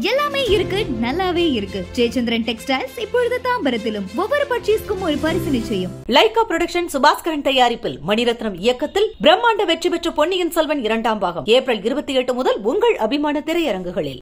எல்லாமே இருக்கு நல்லாவே இருக்கு ஜெயச்சந்திரன் டெக்ஸ்டைல்ஸ் இப்பொழுது தாம்பரத்திலும் ஒவ்வொரு பர்ச்சேஸ்க்கும் ஒரு பரிசு நிச்சயம் லைகா புரொடக்ஷன் சுபாஸ்கரன் தயாரிப்பில் மணிரத்னம் இயக்கத்தில் பிரம்மாண்ட வெற்றி பெற்ற பொன்னியின் செல்வன் இரண்டாம் பாகம் ஏப்ரல் இருபத்தி எட்டு முதல் உங்கள் அபிமான திரையரங்குகளில்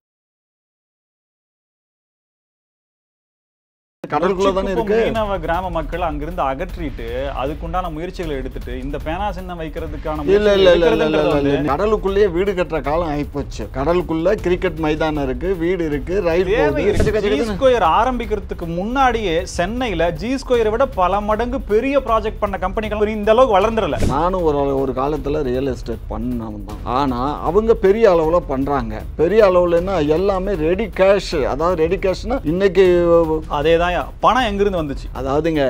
கடலுக்குள்ள தானே நொச்சிக்குப்பம் இருக்கு மீனவ கிராம மக்கள் அங்கிருந்து அகற்றிட்டு அதுக்குண்டான முயற்சிகளை எடுத்துட்டு இந்த பேனா சின்னம் வைக்கிறதுக்கான இல்ல இல்ல இல்ல இல்ல இல்ல எடுக்கிறதுன்றது இல்ல வந்து கடலுக்குள்ளேயே வீடு கட்டுற காலம் ஆயிப்போச்சு கடலுக்குள்ள கிரிக்கெட் மைதானம் இருக்கு வீடு இருக்கு ரயில் தேவை போகுது இருக்கு. கச்ச கச்ச ஜி கச்சன்னு. ஸ்கொயர் ஆரம்பிக்கிறதுக்கு முன்னாடியே சென்னையில ஜி ஸ்கொயரை விட பல மடங்கு பெரிய ப்ராஜெக்ட் பண்ண கம்பெனிகள் இந்த அளவுக்கு வளர்ந்துடல நானும் ஒரு ஒரு காலத்துல ரியல் எஸ்டேட் பண்ணவன் தான் ஆனா அவங்க பெரிய அளவுல பண்றாங்க பெரிய அளவுலன்னா எல்லாமே ரெடி கேஷ் அதாவது ரெடி கேஷ்னா இன்னைக்கு அதேதான் பணம் எங்கிருந்து வந்துச்சு அதாவதுங்க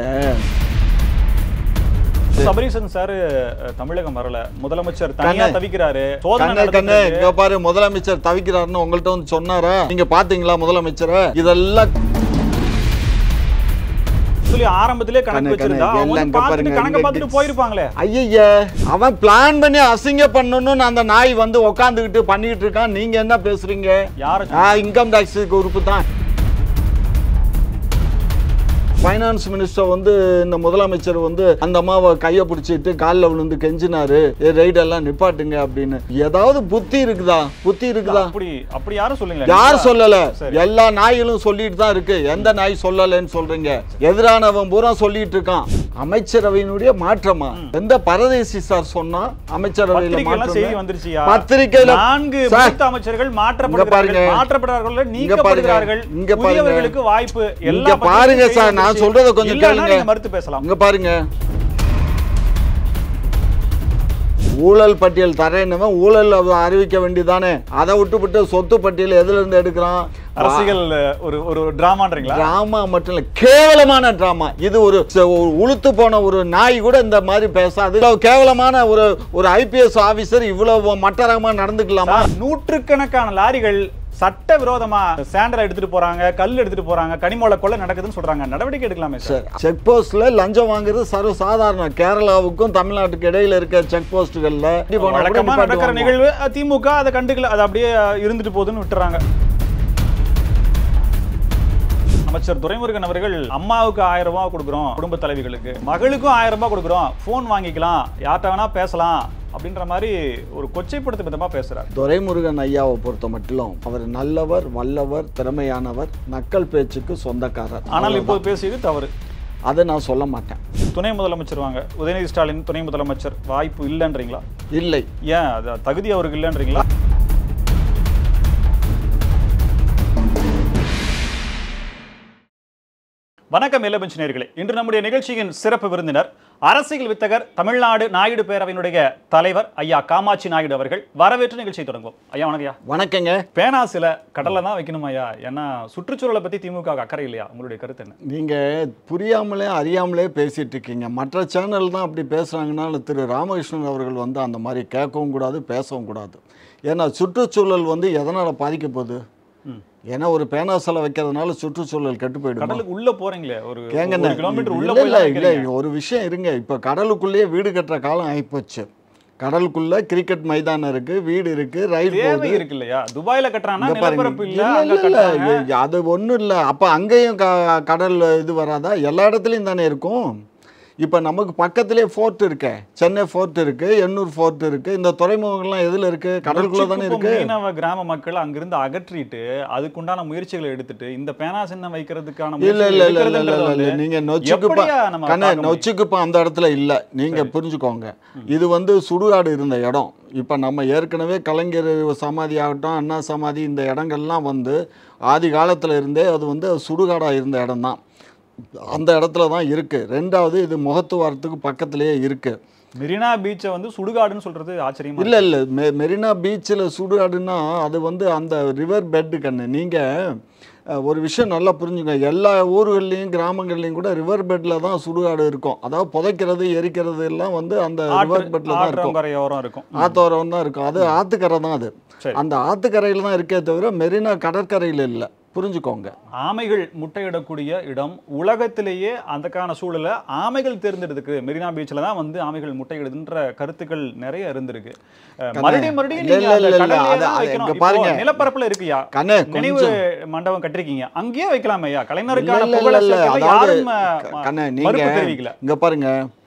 சபரீசன் சார் தமிழகம் வரல முதலமைச்சர் தனியா கண்ணே. தவிக்கிறாரு சோதனை கண்ணே கண்ணே நடந்துட்டு இங்க பாரு முதலமைச்சர் தவிக்கிறாருன்னு உங்கள்ட்ட வந்து சொன்னாரா நீங்க பாத்தீங்களா முதலமைச்சரை இதெல்லாம் சொல்லி ஆரம்பத்திலே கணக்கு கண்ணே, வச்சிருந்தா கண்ணே, அவங்க எல்லாம் இங்க பார்த்துட்டு பாருங்க, கணக்க இங்க பார்த்துட்டு போயிருப்பாங்களே ஐய அவன் பிளான் பண்ணி அசிங்க பண்ணணும்னு அந்த நாய் வந்து உக்காந்துக்கிட்டு பண்ணிட்டு இருக்கான் நீங்க என்ன பேசுறீங்க யார இன்கம் டேக்ஸ் உறுப்பு தான் ஃபைனான்ஸ் மினிஸ்டர் வந்து இந்த முதலமைச்சர் வந்து அந்த அம்மாவை கையை பிடிச்சிட்டு காலில் விழுந்து கெஞ்சினாரு ரைடெல்லாம் நிப்பாட்டுங்க அப்படின்னு ஏதாவது புத்தி இருக்குதா புத்தி இருக்குதா அப்படி அப்படி யாரும் சொல்லுங்க யார் சொல்லல சரி. எல்லா நாய்களும் சொல்லிட்டு தான் இருக்கு எந்த நாய் சொல்லலைன்னு சொல்றீங்க எதிரானவன் பூரா சொல்லிட்டு இருக்கான் அமைச்சரவையினுடைய மாற்றமா எந்த பரதேசி சார் சொன்னா அமைச்சரவையில பத்திரிகைலாம் செய்தி மாற்றம் வந்துருச்சியா பத்திரிக்கையில நான்கு சார், மூத்த அமைச்சர்கள் இங்க மாற்றப்படுகிறார்கள் பாருங்க. மாற்றப்படுறார்கள் இங்க நீக்கப்படுகிறார்கள் பாருங்க. இங்க பாருங்க. புதியவர்களுக்கு வாய்ப்பு இங்க பாருங்க சார், நான் சொல்றத கொஞ்சம் இல்லைன்னா கேளுங்க. நீங்க மறுத்து பேசலாம் இங்க பாருங்க ஊழல் பட்டியல் தரேன்னவன் ஊழல் அவ- அறிவிக்க வேண்டியதானே அதை விட்டுவிட்டு சொத்து பட்டியல் எதுல இருந்து எடுக்கிறான் அரசியல் ஒரு ஒரு டிராமான்றீங்களா டிராமா மட்டும் இல்ல கேவலமான டிராமா இது ஒரு ச- ஒரு உளுத்து போன ஒரு நாய் கூட இந்த மாதிரி பேசாது இவ்வளவு கேவலமான ஒரு ஒரு ஐபிஎஸ் ஆபீசர் இவ்வளவு மட்டரகமா நடந்துக்கலாமா சார், நூற்றுக்கணக்கான லாரிகள் சட்ட விரோதமா சாண்டரை எடுத்துட்டு போறாங்க கல் எடுத்துட்டு போறாங்க கனிமூல கொள்ள நடக்குதுன்னு சொல்றாங்க நடவடிக்கை எடுக்கலாமே சார் செக் போஸ்ட்ல லஞ்சம் வாங்குறது சர்வ சாதாரணம் கேரளாவுக்கும் தமிழ்நாட்டுக்கு இடையில இருக்க செக் போஸ்ட்டுகள்ல வழக்கமா நடக்கிற நிகழ்வு அஹ், திமுக அதை கண்டுக்கல அது அப்படியே அஹ், இருந்துட்டு போகுதுன்னு விட்டுறாங்க அமைச்சர் துரைமுருகன் அவர்கள் அம்மாவுக்கு ஆயிரம் ரூபாய் கொடுக்குறோம் குடும்ப தலைவிகளுக்கு மகளுக்கும் ஆயிரம் ரூபாய் கொடுக்குறோம் ஃபோன் வாங்கிக்கலாம் யார்கிட்ட வேணா பேசலாம் அப்படின்ற மாதிரி ஒரு கொச்சைப்படுத்தும் விதமா பேசுறாரு துரைமுருகன் ஐயாவை பொறுத்த மட்டும் அவர் நல்லவர் வல்லவர் திறமையானவர் நக்கல் பேச்சுக்கு சொந்தக்காரர் ஆனால் அவ்வளவுதான். இப்போது பேசியது தவறு அதை நான் சொல்ல மாட்டேன் துணை முதலமைச்சர் வாங்க உதயநிதி ஸ்டாலின் துணை முதலமைச்சர் வாய்ப்பு இல்லைன்றீங்களா இல்லை ஏன் அது தகுதி அவருக்கு இல்லைன்றீங்களா வணக்கம் எல்லபெஞ்ச் நேர்களே இன்று நம்முடைய நிகழ்ச்சியின் சிறப்பு விருந்தினர் அரசியல் வித்தகர் தமிழ்நாடு நாயுடு பேரவையினுடைய தலைவர் ஐயா காமாட்சி நாயுடு அவர்கள் வரவேற்று நிகழ்ச்சியை தொடங்குவோம் ஐயா வணக்கம் ஐயா வணக்கங்க பேனா சில கடல்ல தான் வைக்கணும் ஐயா ஏன்னா சுற்றுச்சூழலை பத்தி திமுக க்கு அக்கறை இல்லையா உங்களுடைய கருத்து என்ன நீங்க புரியாமலே அறியாமலே பேசிட்டு இருக்கீங்க மற்ற சேனல் தான் அப்படி பேசுறாங்கன்னா திரு ராமகிருஷ்ணன் அவர்கள் வந்து அந்த மாதிரி கேட்கவும் கூடாது பேசவும் கூடாது ஏன்னா சுற்றுச்சூழல் வந்து எதனால பாதிக்க போகுது ம். ஏன்னா ஒரு பேனா சிலை வைக்கிறதுனால சுற்றுச்சூழல் கெட்டு போயிடும் கடலுக்கு உள்ள போறீங்களே ஒரு கேங்கண்ணே, ஒரு கிலோமீட்டர் உள்ள இல்ல, போய் இல்ல, தான் இல்ல, வைக்கிறீங்க. ஒரு விஷயம் இருங்க இப்ப கடலுக்குள்ளேயே வீடு கட்டுற காலம் ஆயிப்போச்சு கடலுக்குள்ள கிரிக்கெட் மைதானம் இருக்கு வீடு இருக்கு ரயில் தேவை போகுது இருக்கு இல்லையா துபாயில கட்டுறாங்கன்னா இங்க பாருங்க. நிலப்பரப்பு இல்ல இல்ல, அங்க இல்ல, இல்ல, கட்டுறாங்க இது- அது ஒண்ணும் இல்ல அப்ப அங்கேயும் க- கடல் இது வராதா எல்லா இடத்துலயும் தானே இருக்கும் இப்ப நமக்கு பக்கத்திலே ஃபோர்ட் இருக்கே சென்னை ஃபோர்ட் இருக்கு எண்ணூர் ஃபோர்ட் இருக்கு இந்த துறைமுகங்கள்லாம் எதுல இருக்கு கடலுக்குள்ள தானே நொச்சிக்குப்பம் இருக்கு மீனவ கிராம மக்கள் அங்கிருந்து அகற்றிட்டு அதுக்குண்டான முயற்சிகளை எடுத்துட்டு இந்த பேனா சின்னம் வைக்கிறதுக்கான இல்ல இல்ல இல்ல இல்ல இல்ல எடுக்கிறதுன்றது இல்ல வந்து நீங்க நொச்சிக்குப்பம் எப்படியா நம்ம கண்ணே பார்க்க முடியும்? நொச்சிக்குப்பம் அந்த இடத்துல இல்ல நீங்க புரிஞ்சுக்கோங்க இது வந்து சுடுகாடு இருந்த இடம் இப்ப நம்ம ஏற்கனவே கலைஞர் சமாதி ஆகட்டும் அண்ணா சமாதி இந்த இடங்கள்லாம் வந்து ஆதி காலத்துல இருந்தே அது வந்து சுடுகாடா இருந்த இடம் தான் அந்த இடத்துல தான் இருக்கு ரெண்டாவது இது முகத்துவாரத்துக்கு பக்கத்திலேயே இருக்கு மெரினா பீச்சை வந்து சுடுகாடுன்னு சொல்றது ஆச்சரியமா இல்ல இல்ல மெ மெரினா பீச்சில் சுடுகாடுன்னா அது வந்து அந்த ரிவர் பெட்டு கண்ணு நீங்க அஹ், ஒரு விஷயம் நல்லா புரிஞ்சுங்க எல்லா ஊர்கள்லையும் கிராமங்கள்லையும் கூட ரிவர் பெட்ல தான் சுடுகாடு இருக்கும் அதாவது புதைக்கிறது எரிக்கிறது எல்லாம் வந்து அந்த ரிவர் பெட்ல தான் இருக்கும் ஆற்றங்கரையோரம் இருக்கும் ஆத்தோரம் தான் இருக்கும் அது ஆத்துக்கரை தான் அது சரி. அந்த ஆத்துக்கரையில் தான் இருக்கே தவிர மெரினா கடற்கரையில் இல்லை புரிஞ்சுக்கோங்க ஆமைகள் முட்டையிடக்கூடிய இடம் உலகத்திலேயே அதுக்கான சூழலை ஆமைகள் தேர்ந்தெடுத்துக்கு மெரினா பீச்சில் தான் வந்து ஆமைகள் முட்டையிடுதுன்ற கருத்துக்கள் நிறைய இருந்திருக்கு அஹ், மறுபடியும் மறுபடியும் இல்ல, நீங்க இல்ல, அந்த இல்ல, கடல்லையே அது- தான் அது வைக்கணும். இங்க இப்போ பாருங்க. நிலப்பரப்புல இருக்குயா கண்ணே நினைவு கொஞ்சம் மண்டபம் கட்டிருக்கீங்க அங்கேயே வைக்கலாம் ஐயா கலைஞருக்கான இல்ல, இல்ல, புகழை இல்ல, சேர்க்கல அதாவது, யாரும் அஹ், க- கண்ணே, மறுப்பு நீங்க தெரிவிக்கல இங்க பாருங்க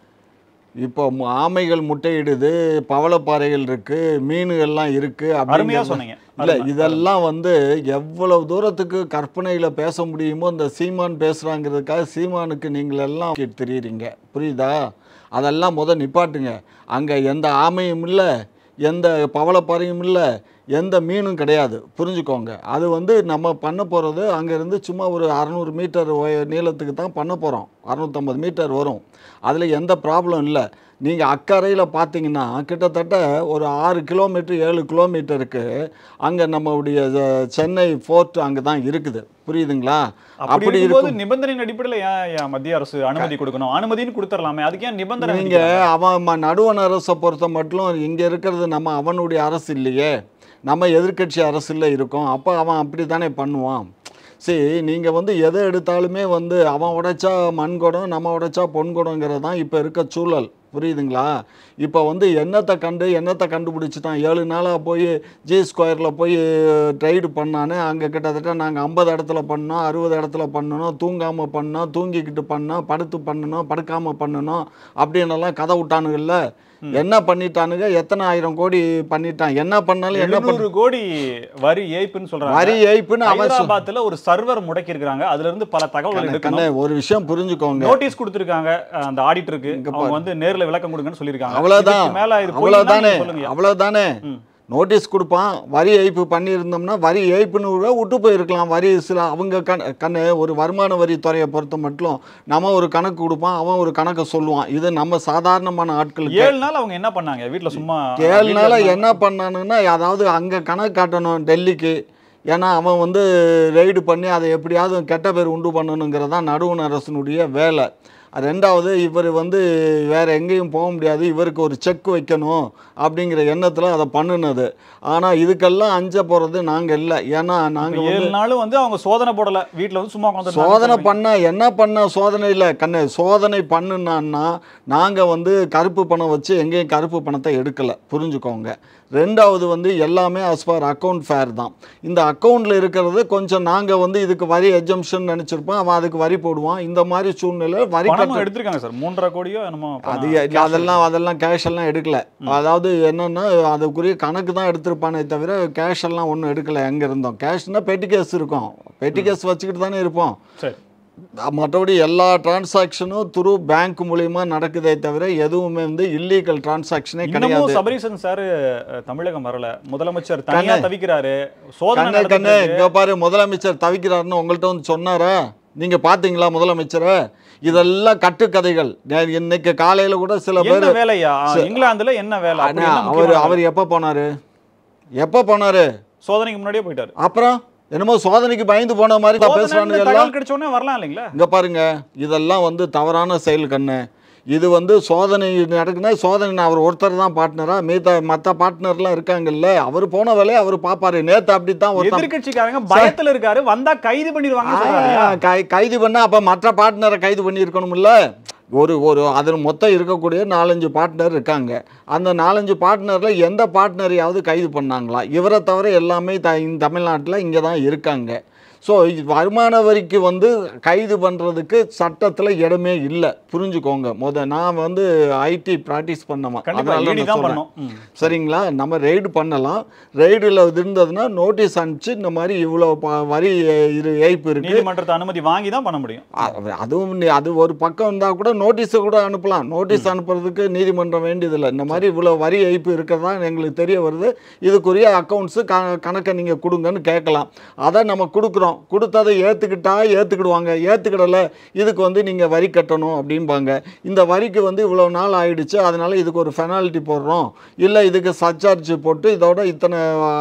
இப்போ மு- ஆமைகள் முட்டையிடுது பவளப்பாறைகள் இருக்கு மீன்கள்லாம் இருக்கு அருமையா அப்படிங்கிறது- சொன்னீங்க இல்ல அருமை. இதெல்லாம் வந்து எவ்வளவு தூரத்துக்கு கற்பனையில பேச முடியுமோ இந்த சீமான் பேசுறாங்கிறதுக்காக சீமானுக்கு நீங்கள் எல்லாம் தெரியுறீங்க புரியுதா அதெல்லாம் முத நிப்பாட்டுங்க அங்க எந்த ஆமையும் இல்லை எந்த பவளப்பாறையும் இல்லை எந்த மீனும் கிடையாது புரிஞ்சுக்கோங்க அது வந்து நம்ம பண்ண போகிறது அங்கேருந்து சும்மா ஒரு அறநூறு மீட்டர் உய- நீளத்துக்கு தான் பண்ண போகிறோம் அறநூற்றம்பது மீட்டர் வரும் அதில் எந்த ப்ராப்ளம் இல்லை நீங்கள் அக்கறையில் பார்த்தீங்கன்னா கிட்டத்தட்ட ஒரு ஆறு கிலோமீட்டர் ஏழு கிலோமீட்டருக்கு அங்கே நம்மளுடைய அஹ், சென்னை ஃபோர்ட் அங்கே தான் இருக்குது புரியுதுங்களா அப்படி அப்படி இருக்கும்போது இருக்கும் நிபந்தனையின் அடிப்படையில் ஏன் ஏன் மத்திய அரசு அனுமதி கொடுக்கணும் அனுமதின்னு கொடுத்துடலாமே அதுக்கு ஏன் நிபந்தனை நீங்க விதிக்கிறாங்க? அவன் ம- நடுவண் அரசை பொறுத்த மட்டும் இங்க இருக்கிறது நம்ம அவனுடைய அரசு இல்லையே நம்ம எதிர்க்கட்சி அரசுல இருக்கோம் அப்போ அவன் அப்படி தானே பண்ணுவான் சரி நீங்கள் வந்து எதை எடுத்தாலுமே வந்து அவன் உடைச்சா மண் குடம் நம்ம உடைச்சா பொன் குடங்கிறது தான் இப்போ இருக்க சூழல் புரியுதுங்களா இப்போ வந்து என்னத்தை கண்டு என்னத்தை கண்டுபிடிச்சிட்டான் ஏழு நாளாக போய் ஜி ஸ்கொயரில் போய் ட்ரைடு பண்ணானே அங்கே கிட்டத்தட்ட நாங்கள் ஐம்பது இடத்துல பண்ணோம் அறுபது இடத்துல பண்ணணும் தூங்காமல் பண்ணோம் தூங்கிக்கிட்டு பண்ணோம் படுத்து பண்ணணும் படுக்காமல் பண்ணணும் அப்படின்னு எல்லாம் கதை விட்டானுங்கல்ல என்ன பண்ணிட்டானுங்க எத்தனை ஆயிரம் கோடி பண்ணிட்டான் என்ன பண்ணாலும் என்ன பண்ண எழுநூறு கோடி வரி ஏய்ப்புன்னு சொல்றாங்க வரி ஏய்ப்புன்னு அவன் சொ- ஹைதராபாத்ல ஒரு சர்வர் முடக்கி இருக்காங்க அதுல இருந்து பல தகவல்கள் கண்ணே, எடுக்கணும் கண்ணே, ஒரு விஷயம் புரிஞ்சுக்கோங்க நோட்டீஸ் கொடுத்திருக்காங்க அஹ், அந்த ஆடிட்டருக்கு இங்க அவங்க பாரு. வந்து நேர்ல விளக்கம் கொடுங்கன்னு சொல்லிருக்காங்க அவ்வளவுதான் இதுக்கு மேல இது அவ்வளவுதானே பொய்ன்னா சொல்லுங்க அவ்வளவுதானே ம். நோட்டீஸ் கொடுப்பான் வரி ஏய்ப்பு பண்ணியிருந்தோம்னா வரி ஏய்ப்புன்னு கூட விட்டு போயிருக்கலாம் வரி சில அவங்க கண் கண்ணு ஒரு வருமான வரி துறையை பொறுத்த மட்டும் நம்ம ஒரு கணக்கு கொடுப்பான் அவன் ஒரு கணக்கை சொல்லுவான் இது நம்ம சாதாரணமான ஆட்களுக்கு ஏழு நாள் அவங்க என்ன பண்ணாங்க வீட்ல சும்மா ஏழு வீட்ல நாள் இருந்தாங்க. என்ன பண்ணானுங்கன்னா அதாவது அங்கே கணக்கு காட்டணும் டெல்லிக்கு ஏன்னா அவன் வந்து ரெய்டு பண்ணி அதை எப்படியாவது கெட்ட பேர் உண்டு பண்ணணுங்கிறது தான் நடுவண் அரசனுடைய வேலை ரெண்டாவது இவர் வந்து வேற எங்கேயும் போக முடியாது இவருக்கு ஒரு செக் வைக்கணும் அப்படிங்கிற எண்ணத்தில் அதை பண்ணுனது ஆனால் இதுக்கெல்லாம் அஞ்ச போகிறது நாங்கள் இல்லை ஏன்னா இப்ப நாங்கள் ஏழு நாளும் வந்து அவங்க சோதனை போடல வீட்ல வந்து சும்மா உட்கார்ந்து சோதனை பண்ண என்ன பண்ண சோதனை இல்லை கண்ணு சோதனை பண்ணுனான்னா நாங்கள் வந்து கருப்பு பணம் வச்சு எங்கேயும் கருப்பு பணத்தை எடுக்கலை புரிஞ்சுக்கோங்க ரெண்டாவது வந்து எல்லாமே as per அக்கௌண்ட் ஃபேர் தான் இந்த அக்கௌண்ட்டில் இருக்கிறது கொஞ்சம் நாங்கள் வந்து இதுக்கு வரி எஜம்ஷன் நினச்சிருப்போம் அவன் அதுக்கு வரி போடுவான் இந்த மாதிரி சூழ்நிலை வரி பணமும் கட்ட எடுத்திருக்காங்க சார் மூன்றரை கோடியோ என்னமோ அது பணம் இல்ல, அதெல்லாம் அதெல்லாம் கேஷ் எல்லாம் எடுக்கல அதாவது என்னன்னா அதுக்குரிய கணக்கு தான் எடுத்திருப்பானே தவிர கேஷ் எல்லாம் ஒன்றும் எடுக்கல எங்க இருந்தோம் கேஷ்னா பெட்டி கேஸ் இருக்கும் பெட்டி கேஸ் வச்சுக்கிட்டு தானே இருப்போம் சரி மற்றபடி எல்லா டிரான்சாக்ஷனும் துரு பேங்க் மூலியமா நடக்குதே தவிர எதுவுமே வந்து இல்லீகல் டிரான்சாக்ஷனே இன்னமும் கிடையாது சபரீசன் சார் தமிழகம் வரல முதலமைச்சர் தனியா கண்ணே. தவிக்கிறாரு சோதனை கண்ணே கண்ணே நடந்துட்டு இங்க பாரு முதலமைச்சர் தவிக்கிறாருன்னு உங்கள்கிட்ட வந்து சொன்னாரா நீங்க பாத்தீங்களா முதலமைச்சரை இதெல்லாம் கட்டுக்கதைகள் நே- இன்னைக்கு காலையில கூட சில பேர் என்ன வேலையா இங்கிலாந்துல என்ன வேலை அப்படி அண்ணா, என்ன அவர் முக்கியமான அவர் எப்போ போனாரு எப்போ போனாரு வேலை? சோதனைக்கு முன்னாடியே போயிட்டாரு அப்புறம் என்னமோ சோதனைக்கு பயந்து போன மாதிரி தான் சோதனைன்னு பேசுறானுங்க எல்லாம் தகவல் கிடைச்ச உடனே வரலாம் இல்லைங்களா இங்க பாருங்க இதெல்லாம் வந்து தவறான செயல் கண்ணு இது வந்து சோதனை நடக்குன்னா சோதனை அவர் ஒருத்தர் தான் பார்ட்னரா மீத மற்ற பார்ட்னர்லாம் இருக்காங்கல்ல அவர் போன வேலையை அவர் பார்ப்பாரு நேத்து அப்படித்தான் ஒருத்தன் எதிர்க்கட்சிக்காரங்க பயத்துல இருக்காரு வந்தா கைது பண்ணிடுவாங்க ஆ, கை- கைது பண்ணா அப்ப மற்ற பார்ட்னரை கைது பண்ணியிருக்கணும்ல ஒரு ஒரு அதில் மொத்தம் இருக்கக்கூடிய நாலஞ்சு பார்ட்னர் இருக்காங்க அந்த நாலஞ்சு பார்ட்னரில் எந்த பார்ட்னரையாவது கைது பண்ணாங்களா இவரை தவிர எல்லாமே த தமிழ்நாட்டில் இங்கே தான் இருக்காங்க ஸோ வருமான வரிக்கு வந்து கைது பண்ணுறதுக்கு சட்டத்தில் இடமே இல்லை புரிஞ்சுக்கோங்க முத நான் வந்து ஐடி ப்ராக்டிஸ் பண்ணவன் கண்டிப்பா அதனால ஈடி நான் தான் சொல்றேன். பண்ணும் ம். சரிங்களா நம்ம ரெய்டு பண்ணலாம் ரெய்டில் இருந்ததுன்னா நோட்டீஸ் அனுப்பிச்சு இந்த மாதிரி இவ்வளோ ப- வரி இது ஏய்ப்பு இருக்கு நீதிமன்றத்தை அனுமதி வாங்கி தான் பண்ண முடியும் அ- அதுவும் நீ- அது ஒரு பக்கம் இருந்தால் கூட நோட்டீஸை கூட அனுப்பலாம் நோட்டீஸ் அனுப்புறதுக்கு நீதிமன்றம் வேண்டியதில்லை இந்த மாதிரி இவ்வளோ வரி ஏய்ப்பு இருக்கிறதா எங்களுக்கு தெரிய வருது இதுக்குரிய அக்கௌண்ட்ஸு க கணக்கை நீங்கள் கொடுங்கன்னு கேட்கலாம் அதை நம்ம கொடுக்குறோம் கொடுத்ததை ஏற்றுக்கிட்டா ஏற்றுக்கிடுவாங்க ஏற்றுக்கிடலை இதுக்கு வந்து நீங்கள் வரி கட்டணும் அப்படிம்பாங்க இந்த வரிக்கு வந்து இவ்வளோ நாள் ஆயிடுச்சு அதனால இதுக்கு ஒரு பெனால்ட்டி போடுறோம் இல்லை இதுக்கு சர்சார்ஜ் போட்டு இதோட இத்தனை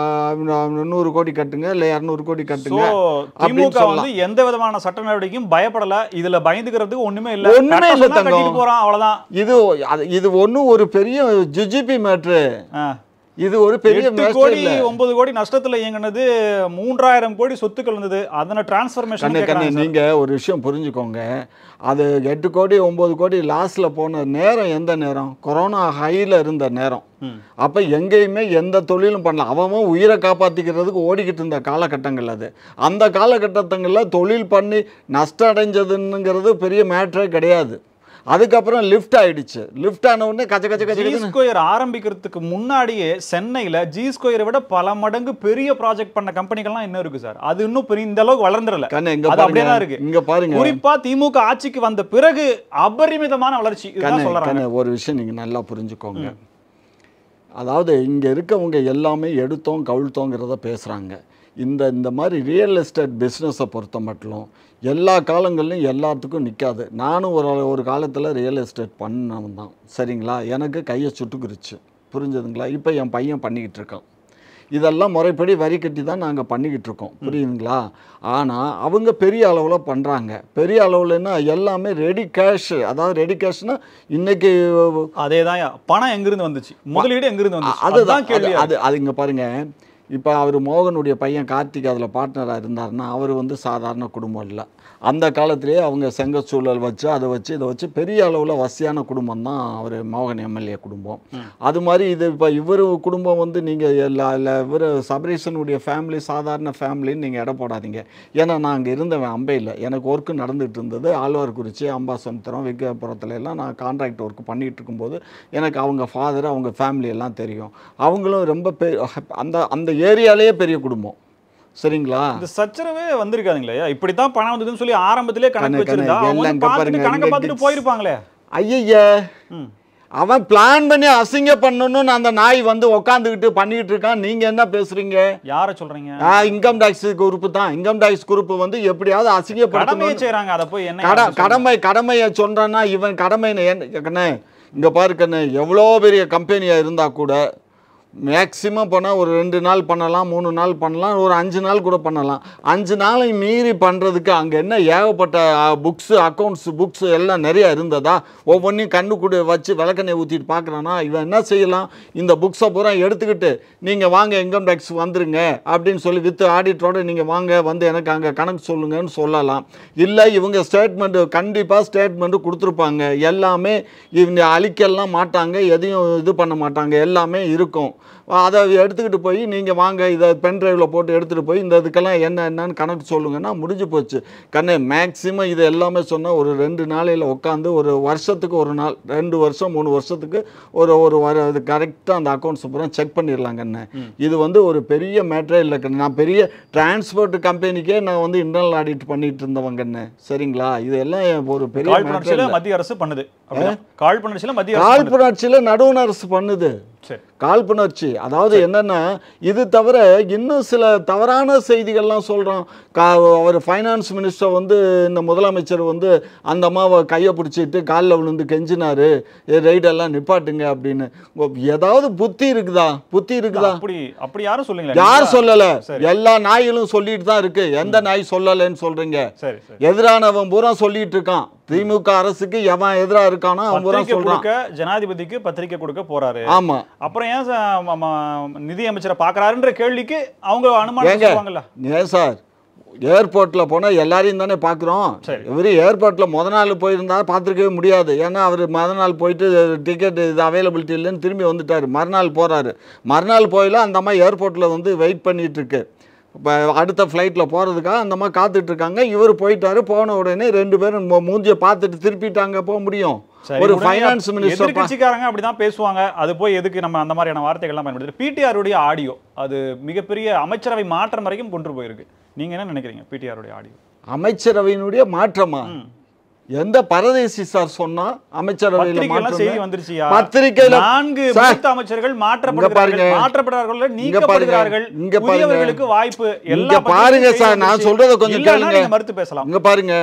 ஆ, நூறு கோடி கட்டுங்க இல்லை இரநூறு கோடி சோ கட்டுங்க அப்படின்னு திமுக சொல்லலாம். வந்து எந்த விதமான சட்ட நடவடிக்கையும் பயப்படல இதுல பயந்துக்கிறதுக்கு ஒண்ணுமே இல்ல ஒண்ணுமே கட்ட இல்ல சொன்னா தங்கம். கட்டிட்டு போறான் அவ்வளவுதான் இது அது இது ஒன்றும் ஒரு பெரிய ஜுஜிபி மேட்ரு ஆ. இது ஒரு பெரிய எட்டு மேட்டர் கோடி இல்ல ஒன்பது கோடி நஷ்டத்துல இயங்குனது மூன்றாயிரம் கோடி சொத்துக்கள் வந்தது அதன டிரான்ஸ்பர்மேஷன் கண்ணு கண்ணு நீங்க ஒரு விஷயம் புரிஞ்சுக்கோங்க அது எட்டு கோடி ஒன்பது கோடி லாஸ்ட்ல போன நேரம் எந்த நேரம் கொரோனா ஹைல இருந்த நேரம் அப்ப எங்கேயுமே எந்த தொழிலும் பண்ணல அவன் அவன் உயிரை காப்பாத்திக்கிறதுக்கு ஓடிக்கிட்டு இருந்த காலகட்டங்கள் அது அந்த காலகட்டத்துங்களில் தொழில் பண்ணி நஷ்டம் அடைஞ்சதுங்கிறது பெரிய மேட்ரே கிடையாது அதுக்கப்புறம் லிஃப்ட் ஆயிடுச்சு லிஃப்ட் ஆன உடனே கச்ச கச்ச கச்ச ஜி கச்சன்னு ஸ்கொயர் ஆரம்பிக்கிறதுக்கு முன்னாடியே சென்னையில ஜி ஸ்கொயரை விட பல மடங்கு பெரிய ப்ராஜெக்ட் பண்ண கம்பெனிகள்லாம் இன்னும் இருக்கு சார் அது இன்னும் பெரிய இந்த அளவுக்கு வளர்ந்துடல கண்ணு இங்க அது அப்படியே தான் பாருங்க இருக்கு இங்க பாருங்க குறிப்பா திமுக ஆட்சிக்கு வந்த பிறகு அபரிமிதமான வளர்ச்சி இதுதான் கண்ணு சொல்றாங்க கண்ணு ஒரு விஷயம் நீங்கள் நல்லா புரிஞ்சுக்கோங்க அதாவது இங்கே இருக்கவங்க எல்லாமே எடுத்தோம் கவிழ்த்தோங்கிறத பேசுகிறாங்க இந்த இந்த மாதிரி ரியல் எஸ்டேட் பிஸ்னஸை பொறுத்த மட்டும் எல்லா காலங்கள்லையும் எல்லாத்துக்கும் நிற்காது நானும் ஒரு ஒரு காலத்தில் ரியல் எஸ்டேட் பண்ணவன் தான் சரிங்களா எனக்கு கையை சுட்டுக்குருச்சு புரிஞ்சுதுங்களா இப்போ என் பையன் பண்ணிக்கிட்டு இருக்கான் இதெல்லாம் முறைப்படி வரி கட்டி தான் நாங்கள் பண்ணிக்கிட்டு இருக்கோம் புரியுதுங்களா ஆனால் அவங்க பெரிய அளவில் பண்ணுறாங்க பெரிய அளவுலன்னா எல்லாமே ரெடி கேஷ் அதாவது ரெடி கேஷ்னா இன்னைக்கு அதேதான் பணம் எங்கிருந்து வந்துச்சு முதலீடு எங்கிருந்து வந்துச்சு அதுதான் அதுதான் கேள்வி அது- அது அது இங்கே பாருங்க இப்போ அவர் மோகனுடைய பையன் கார்த்திக் அதில் பார்ட்னராக இருந்தாருன்னா அவர் வந்து சாதாரண குடும்பம் இல்லை அந்த காலத்திலேயே அவங்க செங்கச்சூழல் வச்சு அதை வச்சு இதை வச்சு பெரிய அளவில் வசதியான குடும்பம் தான் அவர் மோகன் எம்எல்ஏ குடும்பம் அது மாதிரி இது இப்போ இவர் குடும்பம் வந்து நீங்கள் எல்லா இல்லை இவர் சபரீஷனுடைய ஃபேமிலி சாதாரண ஃபேமிலின்னு நீங்கள் எடை போடாதீங்க ஏன்னா நான் அங்கே இருந்தவன் அம்பையில் எனக்கு ஒர்க்கு நடந்துகிட்டு இருந்தது ஆழ்வார்குறிச்சி அம்பாசமுத்திரம் விக்கபுரத்துல எல்லாம் நான் கான்ட்ராக்ட் ஒர்க் பண்ணிகிட்டு இருக்கும்போது எனக்கு அவங்க ஃபாதர் அவங்க ஃபேமிலி எல்லாம் தெரியும் அவங்களும் ரொம்ப பெ அந்த அந்த ஏரியாலேயே பெரிய குடும்பம் சரிங்களா இந்த சச்சரவே வந்திருக்காதுங்களே இப்படித்தான் பணம் வந்ததுன்னு சொல்லி ஆரம்பத்திலே கணக்கு கணக்கு, வச்சிருந்தா கணக்கு, அவங்க எல்லாம் வந்து இங்க பார்த்துட்டு பாருங்க, கணக்க இங்க பார்த்துட்டு கிட்ஸ். போயிருப்பாங்களே ஐய ம். அவன் பிளான் பண்ணி அசிங்க பண்ணணும்னு அந்த நாய் வந்து உக்காந்துக்கிட்டு பண்ணிக்கிட்டு இருக்கான் நீங்கள் என்ன பேசுறீங்க யார சொல்றீங்க இன்கம் டேக்ஸ் குரூப் தான் இன்கம் டேக்ஸ் குரூப் வந்து எப்படியாவது கடமையை அசிங்கப்படுத்தணும் செய்றாங்க அத போய் என்ன கட யாருக்கு சொல்றீங்க? கடமை கடமையை சொல்கிறான்னா இவன் கடமை கண்ணே இங்கே பாரு கண்ணு எவ்வளோ பெரிய கம்பெனியாக இருந்தால் கூட மேக்ஸிமம் போனால் ஒரு ரெண்டு நாள் பண்ணலாம் மூணு நாள் பண்ணலாம் ஒரு அஞ்சு நாள் கூட பண்ணலாம் அஞ்சு நாளை மீறி பண்ணுறதுக்கு அங்கே என்ன ஏகப்பட்ட புக்ஸு அக்கௌண்ட்ஸ் புக்ஸு எல்லாம் நிறையா இருந்ததா ஒவ்வொன்றையும் கண்ணு கூட வச்சு விளக்கெண்ணெய் ஊற்றிட்டு பார்க்குறானா இவன் என்ன செய்யலாம் இந்த புக்ஸை பூரா எடுத்துக்கிட்டு நீங்கள் வாங்க இன்கம் டேக்ஸ் வந்துருங்க அப்படின்னு சொல்லி வித்து ஆடிட்டரோட நீங்கள் வாங்க வந்து எனக்கு அங்கே கணக்கு சொல்லுங்கன்னு சொல்லலாம் இல்லை இவங்க ஸ்டேட்மெண்ட்டு கண்டிப்பாக ஸ்டேட்மெண்ட்டு கொடுத்துருப்பாங்க எல்லாமே இவங்க அழிக்கலாம் மாட்டாங்க எதையும் இது பண்ண மாட்டாங்க எல்லாமே இருக்கும் அதை எடுத்துக்கிட்டு போய் நீங்கள் வாங்க இதை பென் டிரைவில் போட்டு எடுத்துகிட்டு போய் இந்த இதுக்கெல்லாம் என்ன என்னன்னு கணக்கு சொல்லுங்கன்னா முடிஞ்சு போச்சு கண்ணே மேக்ஸிமம் இது எல்லாமே சொன்னால் ஒரு ரெண்டு நாளையில் உட்காந்து ஒரு வருஷத்துக்கு ஒரு நாள் ரெண்டு வருஷம் மூணு வருஷத்துக்கு ஒரு ஒரு வர இது கரெக்டாக அந்த அக்கௌண்ட்ஸ் பூரா செக் பண்ணிடலாம் கண்ணே இது வந்து ஒரு பெரிய மேட்டரே இல்லை கண்ணு நான் பெரிய டிரான்ஸ்போர்ட் கம்பெனிக்கே நான் வந்து இன்டர்னல் ஆடிட் பண்ணிட்டு இருந்தவங்க கண்ணு சரிங்களா இது எல்லாம் ஒரு பெரிய matter காழ்ப்புணர்ச்சியில இல்ல. மத்திய அரசு பண்ணுது அப்படிதான். காழ்ப்புணர்ச்சியில மத்திய அரசு பண்ணுது. காழ்ப்புணர்ச்சியில் நடுவண் அரசு பண்ணுது சரி காழ்ப்புணர்ச்சி அதாவது என்னன்னா இது தவிர இன்னும் சில தவறான செய்திகள்லாம் சொல்கிறோம் கா அவர் ஃபைனான்ஸ் மினிஸ்டர் வந்து இந்த முதலமைச்சர் வந்து அந்த அம்மாவை கையை பிடிச்சிட்டு காலில் விழுந்து கெஞ்சினாரு ரைடெல்லாம் நிப்பாட்டுங்க அப்படின்னு ஓ, ஏதாவது புத்தி இருக்குதா புத்தி இருக்குதா அப்படி அப்படி யாரும் சொல்லுங்களேன் யார் சொல்லல சரி. எல்லா நாய்களும் சொல்லிட்டு தான் இருக்கு எந்த நாய் சொல்லலைன்னு சொல்றீங்க சரி சரி எதிரானவன் பூரா சொல்லிட்டு இருக்கான் திமுக அரசுக்கு எவன் எதிரா இருக்கானோ அவன் பூரா பத்திரிக்கை சொல்றான் கொடுக்க ஜனாதிபதிக்கு பத்திரிக்கை கொடுக்க போறாரு ஆமா அப்புறம் ஏன் ச- ம- ம- நிதி அமைச்சரை பாக்குறாருன்ற கேள்விக்கு அவங்க அனுமானம் ஏங்க சொல்லுவாங்கல்ல ஏன் சார் ஏர்போர்ட்டில் போனால் எல்லாரையும் தானே பார்க்குறோம் சரி. இவர் ஏர்போர்ட்டில் முத நாள் போயிருந்தா பார்த்துருக்கவே முடியாது ஏன்னா அவர் முத நாள் போயிட்டு டிக்கெட் இது அவைலபிலிட்டி இல்லைன்னு திரும்பி வந்துட்டார் மறுநாள் போகிறாரு மறுநாள் போயில அந்த அம்மா ஏர்போர்ட்டில் வந்து வெயிட் பண்ணிட்டு இருக்கு இப்போ அடுத்த ஃப்ளைட்டில் போகிறதுக்காக அந்த அம்மா காத்துட்டு இருக்காங்க இவர் போயிட்டாரு போன உடனே ரெண்டு பேரும் மூ- மூஞ்சியை பார்த்துட்டு திருப்பிட்டாங்க போக முடியும் சரி, ஒரு உடனே ஃபைனான்ஸ் மினிஸ்டர் எதிர்க்கட்சிக்காரங்க அப்படிதான் பேசுவாங்க அது போய் எதுக்கு நம்ம அந்த மாதிரியான வார்த்தைகள்லாம் பயன்படுத்துறது பிடிஆர் உடைய ஆடியோ அது மிகப்பெரிய அமைச்சரவை மாற்றம் வரைக்கும் கொண்டு போயிருக்கு நீங்க என்ன நினைக்கிறீங்க பிடிஆர் உடைய ஆடியோ அமைச்சரவையினுடைய மாற்றமா எந்த பரதேசி சார் சொன்னா அமைச்சரவையில் பத்திரிகைலாம் செய்தி மாற்றம் வந்துருச்சியா பத்திரிக்கையில நான்கு சார், மூத்த அமைச்சர்கள் இங்க மாற்றப்படுகிறார்கள் பாருங்க. மாற்றப்படுறார்கள் இங்க பாருங்க. நீக்கப்படுகிறார்கள் இங்க பாருங்க. புதியவர்களுக்கு வாய்ப்பு இங்க எல்லா பாருங்க பத்திரிகையும் சார், நான் வந்துருச்சு. சொல்றதை கொஞ்சம் இல்லைன்னா கேளுங்க. நீங்க மறுத்து பேசலாம் இங்க பாருங்க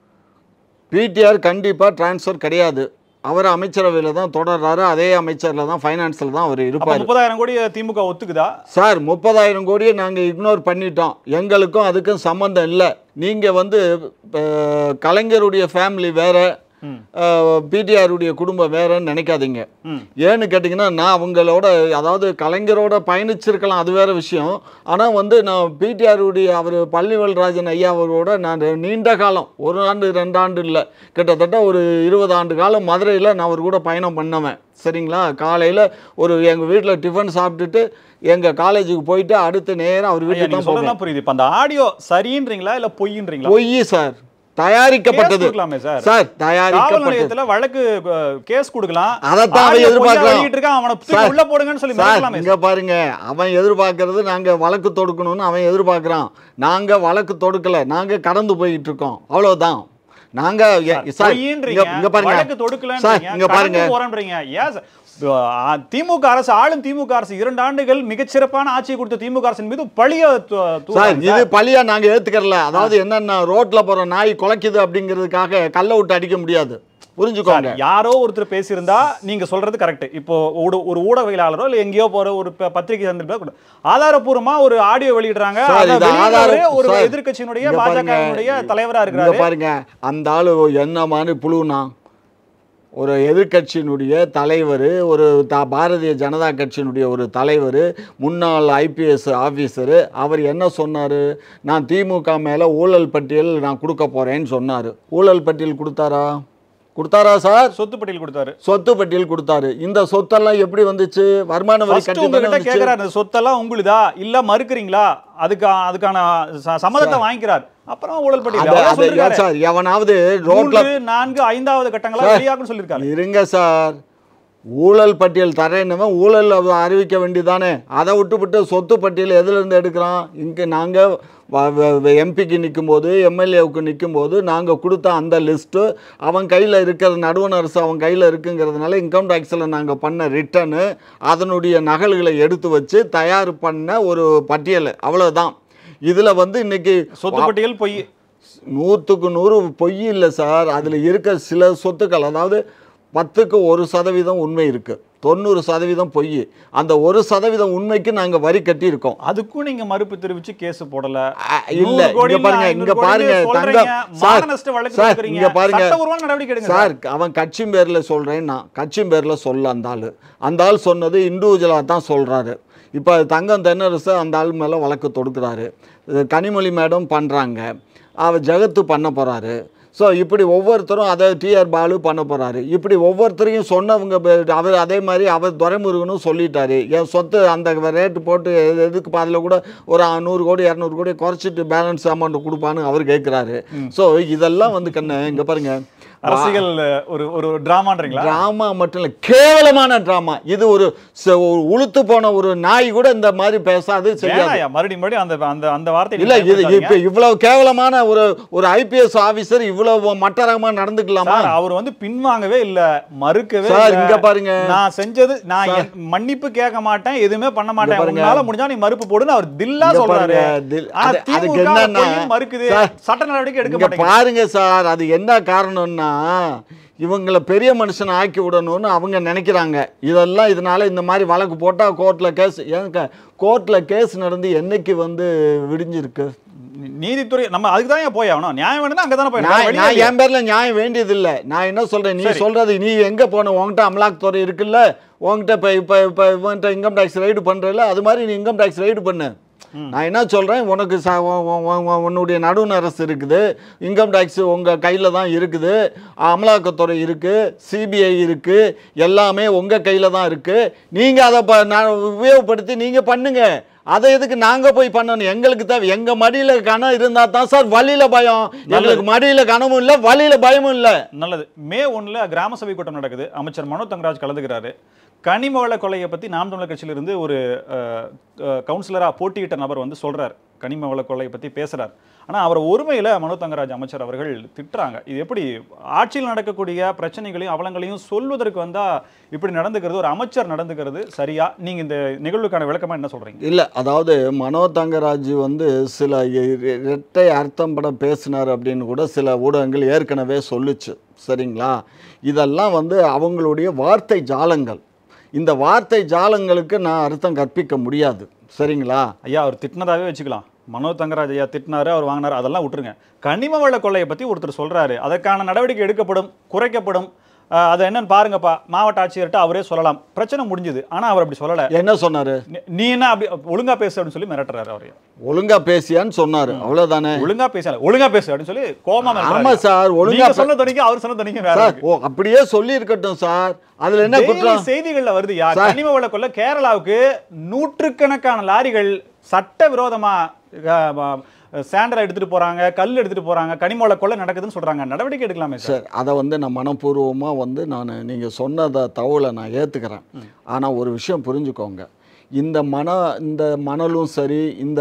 பிடிஆர் கண்டிப்பா டிரான்ஸ்ஃபர் கிடையாது அவர் அமைச்சரவையில் தான் தொடர்றாரு அதே அமைச்சரில் தான் ஃபைனான்ஸில் தான் அவர் அப்ப இருப்பார் முப்பதாயிரம் கோடி திமுக ஒத்துக்குதா சார் முப்பதாயிரம் கோடியை நாங்கள் இக்னோர் பண்ணிட்டோம் எங்களுக்கும் அதுக்கும் சம்மந்தம் இல்லை நீங்கள் வந்து அஹ், கலைஞருடைய ஃபேமிலி வேற ம். பிடிஆருடைய குடும்பம் வேறன்னு நினைக்காதீங்க ம். ஏன்னு கேட்டிங்கன்னா நான் அவங்களோட அதாவது கலைஞரோட பயணிச்சிருக்கலாம் அது வேற விஷயம் ஆனால் வந்து நான் பிடிஆருடைய அவர் பள்ளிவல்ராஜன் ஐயா அவரோட நான் நீண்ட காலம் ஒரு ஆண்டு ரெண்டு ஆண்டு இல்லை கிட்டத்தட்ட ஒரு இருபது ஆண்டு காலம் மதுரையில் நான் அவர் கூட பயணம் பண்ணவன் சரிங்களா காலையில் ஒரு எங்கள் வீட்டில் டிஃபன் சாப்பிட்டுட்டு எங்கள் காலேஜுக்கு போயிட்டு அடுத்த நேரம் அவர் ஐயா, வீட்டுக்கு நீங்க தான் போவேன் சொல்றதெல்லாம் புரியுது இப்ப அந்த ஆடியோ சரின்றீங்களா இல்ல பொய்ன்றீங்களா பொய் சார் தயாரிக்கப்பட்டது கொடுக்கலாமே சார் சார் காவல் தயாரிக்கப்பட்டது நிலையத்துல வழக்கு கேஸ் கொடுக்கலாம் அதைத்தான் அவன் ஆடியோ பொய்யா எதிர்பார்க்கறான். வெளியிட்டு இருக்கான் அவனை தூக்கி சார், உள்ள போடுங்கன்னு சொல்லி சார் மிரட்டலாமே இங்க பாருங்க அவன் எதிர்பார்க்கறது நாங்க வழக்கு தொடுக்கணும்னு அவன் எதிர்பார்க்கறான் நாங்க வழக்கு தொடுக்கல நாங்க கடந்து போயிட்டு இருக்கோம் அவ்வளவுதான் நாங்க எ- சார் பொய்ன்றீங்க, இங்க- இங்க பாருங்க வழக்கு சார் தொடுக்கலன்றீங்க, இங்க பாருங்க கடந்து போறேன்றீங்க. ஏன் சார்? ஆ, திமுக அரசு ஆளும் திமுக அரசு இரண்டு ஆண்டுகள் மிகச்சிறப்பான ஆட்சியை கொடுத்த திமுக அரசின் மீது பழிய து- சார் தூறாங்க இது சார். பழியா நாங்க ஏத்துக்கறல அதாவது என்னன்னா ரோட்ல போற நாய் குலைக்குது அப்படிங்கிறதுக்காக கல்ல விட்டு அடிக்க முடியாது புரிஞ்சுக்கோங்க சார், யாரோ ஒருத்தர் பேசியிருந்தா நீங்க சொல்றது கரெக்ட் இப்போ ஒரு- ஒரு ஊடகவியலாளரோ இல்ல எங்கேயோ போற ஒரு ப- பத்திரிகை சந்திப்பா ஆதாரப்பூர்வமா ஒரு ஆடியோ வெளியிடுறாங்க சார், அதை இது வெளியிடுறவரே ஆதாரம் ஒரு சார், எதிர்க்கட்சியினுடைய இங்க பாருங்க, பாஜகவினுடைய தலைவரா இங்க இருக்கிறாரு பாருங்க அந்த ஆளு என்ன மாதிரி புழுனா ஒரு எதிர்க்கட்சியினுடைய தலைவர் ஒரு த பாரதிய ஜனதா கட்சியினுடைய ஒரு தலைவர் முன்னாள் ஐபிஎஸ் ஆஃபீஸரு அவர் என்ன சொன்னார் நான் திமுக மேலே ஊழல் பட்டியல் நான் கொடுக்க போகிறேன்னு சொன்னார் ஊழல் பட்டியல் கொடுத்தாரா கொடுத்தாரா சார் சொத்து பட்டியல் கொடுத்தாரு சொத்து பட்டியல் கொடுத்தாரு இந்த சொத்தெல்லாம் எப்படி வந்துச்சு வருமான வரி First கட்டி தானே உங்ககிட்ட வந்துச்சு? கேக்குறாரு இந்த சொத்தெல்லாம் உங்களுதா இல்ல மறுக்கிறீங்களா அதுக்கு அதுக்கான ச- சம்மதத்தை வாங்கிக்கிறார் அப்புறம் ஊழல் பட்டியல் அது- அவ்வளவுதான் அது சொல்லிருக்காரு. சார் எவனாவது ரோட்ல மூன்று நான்கு ஐந்தாவது கட்டங்களா சார், வெளியாகும்னு சொல்லிருக்காரு இருங்க சார் ஊழல் பட்டியல் தரேன்னவன் ஊழல் அவ அறிவிக்க வேண்டியதானே அதை விட்டுவிட்டு சொத்து பட்டியல் எதுலேருந்து எடுக்கிறான் இங்கே நாங்கள் எம்பிக்கு நிற்கும்போது எம்எல்ஏவுக்கு நிற்கும்போது நாங்கள் கொடுத்த அந்த லிஸ்ட்டு அவன் கையில் இருக்கிற நடுவண் அரசு அவன் கையில் இருக்குங்கிறதுனால இன்கம் டேக்ஸில் நாங்கள் பண்ண ரிட்டனு அதனுடைய நகல்களை எடுத்து வச்சு தயார் பண்ண ஒரு பட்டியல் அவ்வளோதான் இதில் வந்து இன்னைக்கு சொத்து பட்டியல் பொய் நூற்றுக்கு நூறு பொய் இல்லை சார் அதில் இருக்க சில சொத்துக்கள் அதாவது பத்துக்கு ஒரு சதவீதம் உண்மை இருக்குது தொண்ணூறு சதவீதம் பொய் அந்த ஒரு சதவீதம் உண்மைக்கு நாங்கள் வரி கட்டியிருக்கோம் அதுக்கும் நீங்க மறுப்பு தெரிவிச்சு கேஸ் போடல அ, இல்ல நூறு கோடி இங்க பாருங்க ஐநூறு இங்க கோடி பாருங்க சொல்றீங்க, தங்கம் மான சார் நஷ்ட வழக்கு சார் கொடுக்குறீங்க. இங்க பாருங்க சட்டபூர்வமான நடவடிக்கை எடுங்க சார் அவன் கட்சி பேர்ல சொல்றேன் நான் கட்சி பேர்ல சொல்ல அந்த ஆளு அந்த ஆள் சொன்னது இண்டிவிஜுவலாக தான் சொல்றாரு இப்போ தங்கம் தென்னரசு அந்த ஆள் மேலே வழக்கு தொடுக்கிறாரு இது கனிமொழி மேடம் பண்ணுறாங்க அவர் ஜெகத்து பண்ண போகிறாரு ஸோ இப்படி ஒவ்வொருத்தரும் அதை டிஆர் பாலு பண்ண போகிறாரு இப்படி ஒவ்வொருத்தரையும் சொன்னவங்க பே- அவர் அதே மாதிரி அவர் துரைமுருகனும் சொல்லிட்டாரு என் சொத்து அந்த ரேட்டு போட்டு எது- எதுக்கு பாதியில் கூட ஒரு நூறு கோடி இரநூறு கோடி குறைச்சிட்டு பேலன்ஸ் அமௌண்ட் கொடுப்பான்னு அவர் கேட்குறாரு ஸோ இதெல்லாம் வந்து கண்ணு இங்கே பாருங்க அரசியல் ஒரு ஒரு டிராமான்றீங்களா டிராமா மட்டும் இல்லை கேவலமான டிராமா இது ஒரு ச- ஒரு உளுத்து போன ஒரு நாய் கூட இந்த மாதிரி பேசாது செய்யாது வேணாயா மறுபடியும் மறுபடியும் அந்த அந்த அந்த வார்த்தை இல்ல இது இப்ப இவ்வளவு கேவலமான ஒரு ஒரு ஐபிஎஸ் ஆபீசர் இவ்வளவு மட்டரகமா நடந்துக்கலாமா சார் அவர் வந்து பின்வாங்கவே இல்ல மறுக்கவே சார் இல்ல. இங்க பாருங்க நான் செஞ்சது நான் என் மன்னிப்பு கேட்க மாட்டேன் எதுவுமே பண்ண மாட்டேன் பாருங்க. உன்னால முடிஞ்சா நீ மறுப்பு போடுன்னு அவர் தில்லா இங்க சொல்றாரு பாருங்க, தில்- ஆனா அது- அதுக்கு திமுக என்னன்னா, பொய்ன்னு மறுக்குது சார், சட்ட நடவடிக்கை எடுக்க இங்க மாட்டேங்குது பாருங்க சார் அது என்ன காரணம்னா இவங்களை பெரிய மனுஷனை ஆக்கி விடணும்னு அவங்க நினைக்கிறாங்க இதெல்லாம் இதனால இந்த மாதிரி வழக்கு போட்டா கோர்ட்ல கேஸ் ஏங்க கோர்ட்ல கேஸ் நடந்து என்னைக்கு வந்து விடிஞ்சிருக்கு நீ- நீதித்துறை நம்ம அதுக்கு தான் போய் ஆகணும் நியாயம் வேணும்னா அங்க தானே போய் நான் வெளியே நான் இல்லையா? என் பேர்ல நியாயம் வேண்டியது இல்ல நான் என்ன சொல்றேன் நீ சரி. சொல்றது நீ எங்க போன உன்கிட்ட அமலாக்கத்துறை இருக்குல்ல உன்கிட்ட இப்ப இப்ப இப்ப இவன்கிட்ட இன்கம் டேக்ஸ் ரைடு பண்றல அது மாதிரி நீ இன்கம் டேக்ஸ் ரைடு பண்ணு நான் என்ன சொல்றேன் உனக்கு ச- உன்- உன்- உன்- உன்- உன்னுடைய நடுவண் அரசு இருக்குது இன்கம் டேக்ஸ் உங்க கையில தான் இருக்குது அமலாக்கத்துறை இருக்கு சிபிஐ இருக்கு எல்லாமே உங்க கையில தான் இருக்கு நீங்க அதை ப- நான் உபயோகப்படுத்தி நீங்க பண்ணுங்க அதை எதுக்கு நாங்க போய் பண்ணணும் எங்களுக்கு தேவை எங்க மடியில கணம் இருந்தா தான் சார் வழியில பயம் எங்களுக்கு மடியில கனமும் இல்ல வழியில பயமும் இல்ல நல்லது மே ஒண்ணுல கிராம சபை கூட்டம் நடக்குது அமைச்சர் மனோ தங்கராஜ் கலந்துக்கிறாரு கனிம வள கொலையை பத்தி நாம் தமிழர் கட்சியிலிருந்து ஒரு அஹ், அஹ், கவுன்சிலரா போட்டியிட்ட நபர் வந்து சொல்றார் கனிம வள கொலையை பத்தி பேசுறார் ஆனா அவர் ஒருமையில மனோ தங்கராஜ் அமைச்சர் அவர்கள் திட்டுறாங்க இது எப்படி ஆட்சியில் நடக்கக்கூடிய பிரச்சனைகளையும் அவலங்களையும் சொல்வதற்கு வந்தா இப்படி நடந்துக்கிறது ஒரு அமைச்சர் நடந்துக்கிறது சரியா நீங்க இந்த நிகழ்வுக்கான விளக்கமா என்ன சொல்றீங்க இல்ல அதாவது மனோ தங்கராஜ் வந்து சில இ- இரட்டை அர்த்தம் பட பேசினார் அப்படின்னு கூட சில ஊடகங்கள் ஏற்கனவே சொல்லுச்சு சரிங்களா இதெல்லாம் வந்து அவங்களுடைய வார்த்தை ஜாலங்கள் இந்த வார்த்தை ஜாலங்களுக்கு நான் அர்த்தம் கற்பிக்க முடியாது சரிங்களா ஐயா அவர் திட்டினதாவே வச்சுக்கலாம் மனோ தங்கராஜ் ஐயா திட்டினாரு அவர் வாங்கினாரு அதெல்லாம் விட்டுருங்க கனிம வள கொள்ளையை பத்தி ஒருத்தர் சொல்றாரு அதற்கான நடவடிக்கை எடுக்கப்படும் குறைக்கப்படும் அஹ், அது என்னன்னு பாருங்கப்பா மாவட்ட ஆட்சியர்கிட்ட அவரே சொல்லலாம் பிரச்சனை முடிஞ்சுது ஆனா அவர் அப்படி சொல்லல என்ன சொன்னாரு நீ- நீ என்ன அப்படி ஒழுங்கா பேசு அப்படின்னு சொல்லி மிரட்டுறாரு அவரையும் ஒழுங்கா பேசியான்னு சொன்னாரு அவ்வளவுதானே ஒழுங்கா பேசல ஒழுங்கா பேசு அப்படின்னு சொல்லி கோமா ஆமா சார் ஒழுங்கா நீங்க சொன்ன துணிக்கு அவர் சொன்ன துணிக்கு வேற சார் இருக்கு. ஓ அப்படியே சொல்லி இருக்கட்டும் சார் அதுல என்ன Daily குற்றம் செய்திகள்ல வருது யா சார். கனிம வள கொள்ள கேரளாவுக்கு நூற்றுக்கணக்கான லாரிகள் சட்ட விரோதமா சாண்டரை எடுத்துட்டு போறாங்க கல் எடுத்துட்டு போறாங்க கனிம வள கொள்ள நடக்குதுன்னு சொல்றாங்க நடவடிக்கை எடுக்கலாமே சார் சார் அதை வந்து நான் மனப்பூர்வமாக வந்து நான் நீங்கள் சொன்னதை தகவலை நான் ஏற்றுக்கிறேன் ஆனால் ஒரு விஷயம் புரிஞ்சுக்கோங்க இந்த மண இந்த மணலும் சரி இந்த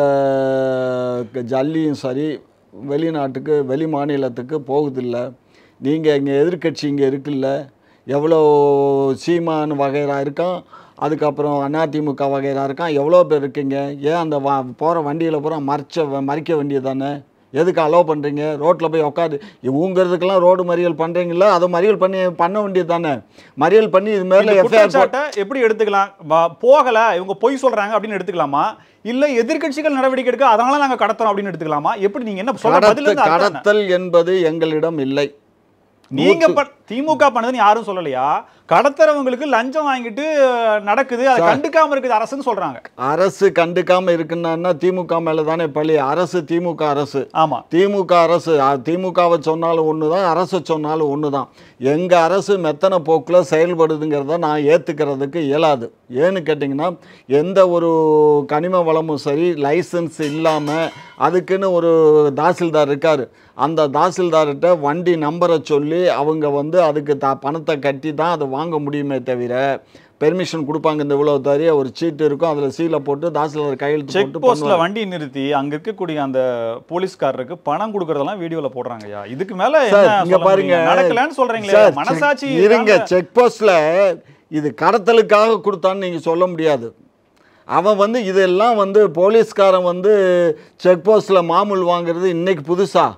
ஜல்லியும் சரி வெளிநாட்டுக்கு வெளி மாநிலத்துக்கு போகுதில்ல நீங்கள் இங்கே எதிர்க்கட்சி இங்கே இருக்குல்ல எவ்வளோ சீமான் வகைரா இருக்கான் அதுக்கப்புறம் அதிமுக வகைரா இருக்கான் எவ்வளோ பேர் இருக்கீங்க ஏன் அந்த வா போகிற வண்டியில் பூரா மறைச்ச மறிக்க வேண்டியது தானே எதுக்கு அலோவ் பண்ணுறீங்க ரோட்டில் போய் உட்காந்து ஊங்கிறதுக்கெல்லாம் ரோடு மறியல் பண்ணுறீங்களா அதை மறியல் பண்ணி பண்ண வேண்டியது தானே மறியல் பண்ணி இது மேலே இந்த எஃப்ஐஆர் குற்றச்சாட்டை எப்படி எடுத்துக்கலாம் வ- போகல இவங்க பொய் சொல்றாங்க அப்படின்னு எடுத்துக்கலாமா இல்ல எதிர்க்கட்சிகள் நடவடிக்கை எடுக்க அதனால நாங்க கடத்துறோம் அப்படின்னு எடுத்துக்கலாமா எப்படி நீங்க என்ன சொல்ல பதில் கடத்த இருந்து அர்த்தம் என்ன? கடத்தல் என்பது எங்களிடம் இல்லை நீங்க ப- திமுக பண்ணதுன்னு யாரும் சொல்லலையா கடத்துறவங்களுக்கு லஞ்சம் வாங்கிட்டு அஹ், நடக்குது அதை கண்டுக்காம இருக்குது அரசுன்னு சொல்றாங்க அரசு கண்டுக்காம இருக்குன்னா திமுக மேலே தானே பழி அரசு திமுக அரசு ஆமா திமுக அரசு அ- திமுகவை சொன்னாலும் ஒன்று தான் அரசை சொன்னாலும் ஒன்று தான் எங்கள் அரசு மெத்தனை போக்கில் செயல்படுதுங்கிறத நான் ஏற்றுக்கிறதுக்கு இயலாது ஏன்னு கேட்டிங்கன்னா எந்த ஒரு கனிம வளமும் சரி லைசன்ஸ் இல்லாமல் அதுக்குன்னு ஒரு தாசில்தார் இருக்கார் அந்த தாசில்தார்கிட்ட வண்டி நம்பரை சொல்லி அவங்க வந்து அதுக்கு த பணத்தை கட்டி தான் அதை வாங்க முடியுமே தவிர பெர்மிஷன் கொடுப்பாங்க இந்த இவ்வளோ தரிய ஒரு சீட்டு இருக்கும் அதில் சீலை போட்டு தாசில்தார் கையெழுத்து செக் போட்டு போஸ்ட்ல பண்ணுவாங்க. வண்டி நிறுத்தி அங்க இருக்கக்கூடிய அந்த போலீஸ்காரருக்கு பணம் கொடுக்கறதெல்லாம் வீடியோல போடுறாங்கய்யா இதுக்கு மேல சார் என்ன இங்க சொல்ல பாருங்க முடியும்? நடக்கலன்னு சொல்றீங்களே சார், மனசாட்சி check- இருங்க இல்லாம- செக் போஸ்ட்ல இது கடத்தலுக்காக கொடுத்தான்னு நீங்க சொல்ல முடியாது அவன் வந்து இதெல்லாம் வந்து போலீஸ்காரன் வந்து செக் போஸ்ட்ல மாமூல் வாங்குறது இன்னைக்கு புதுசா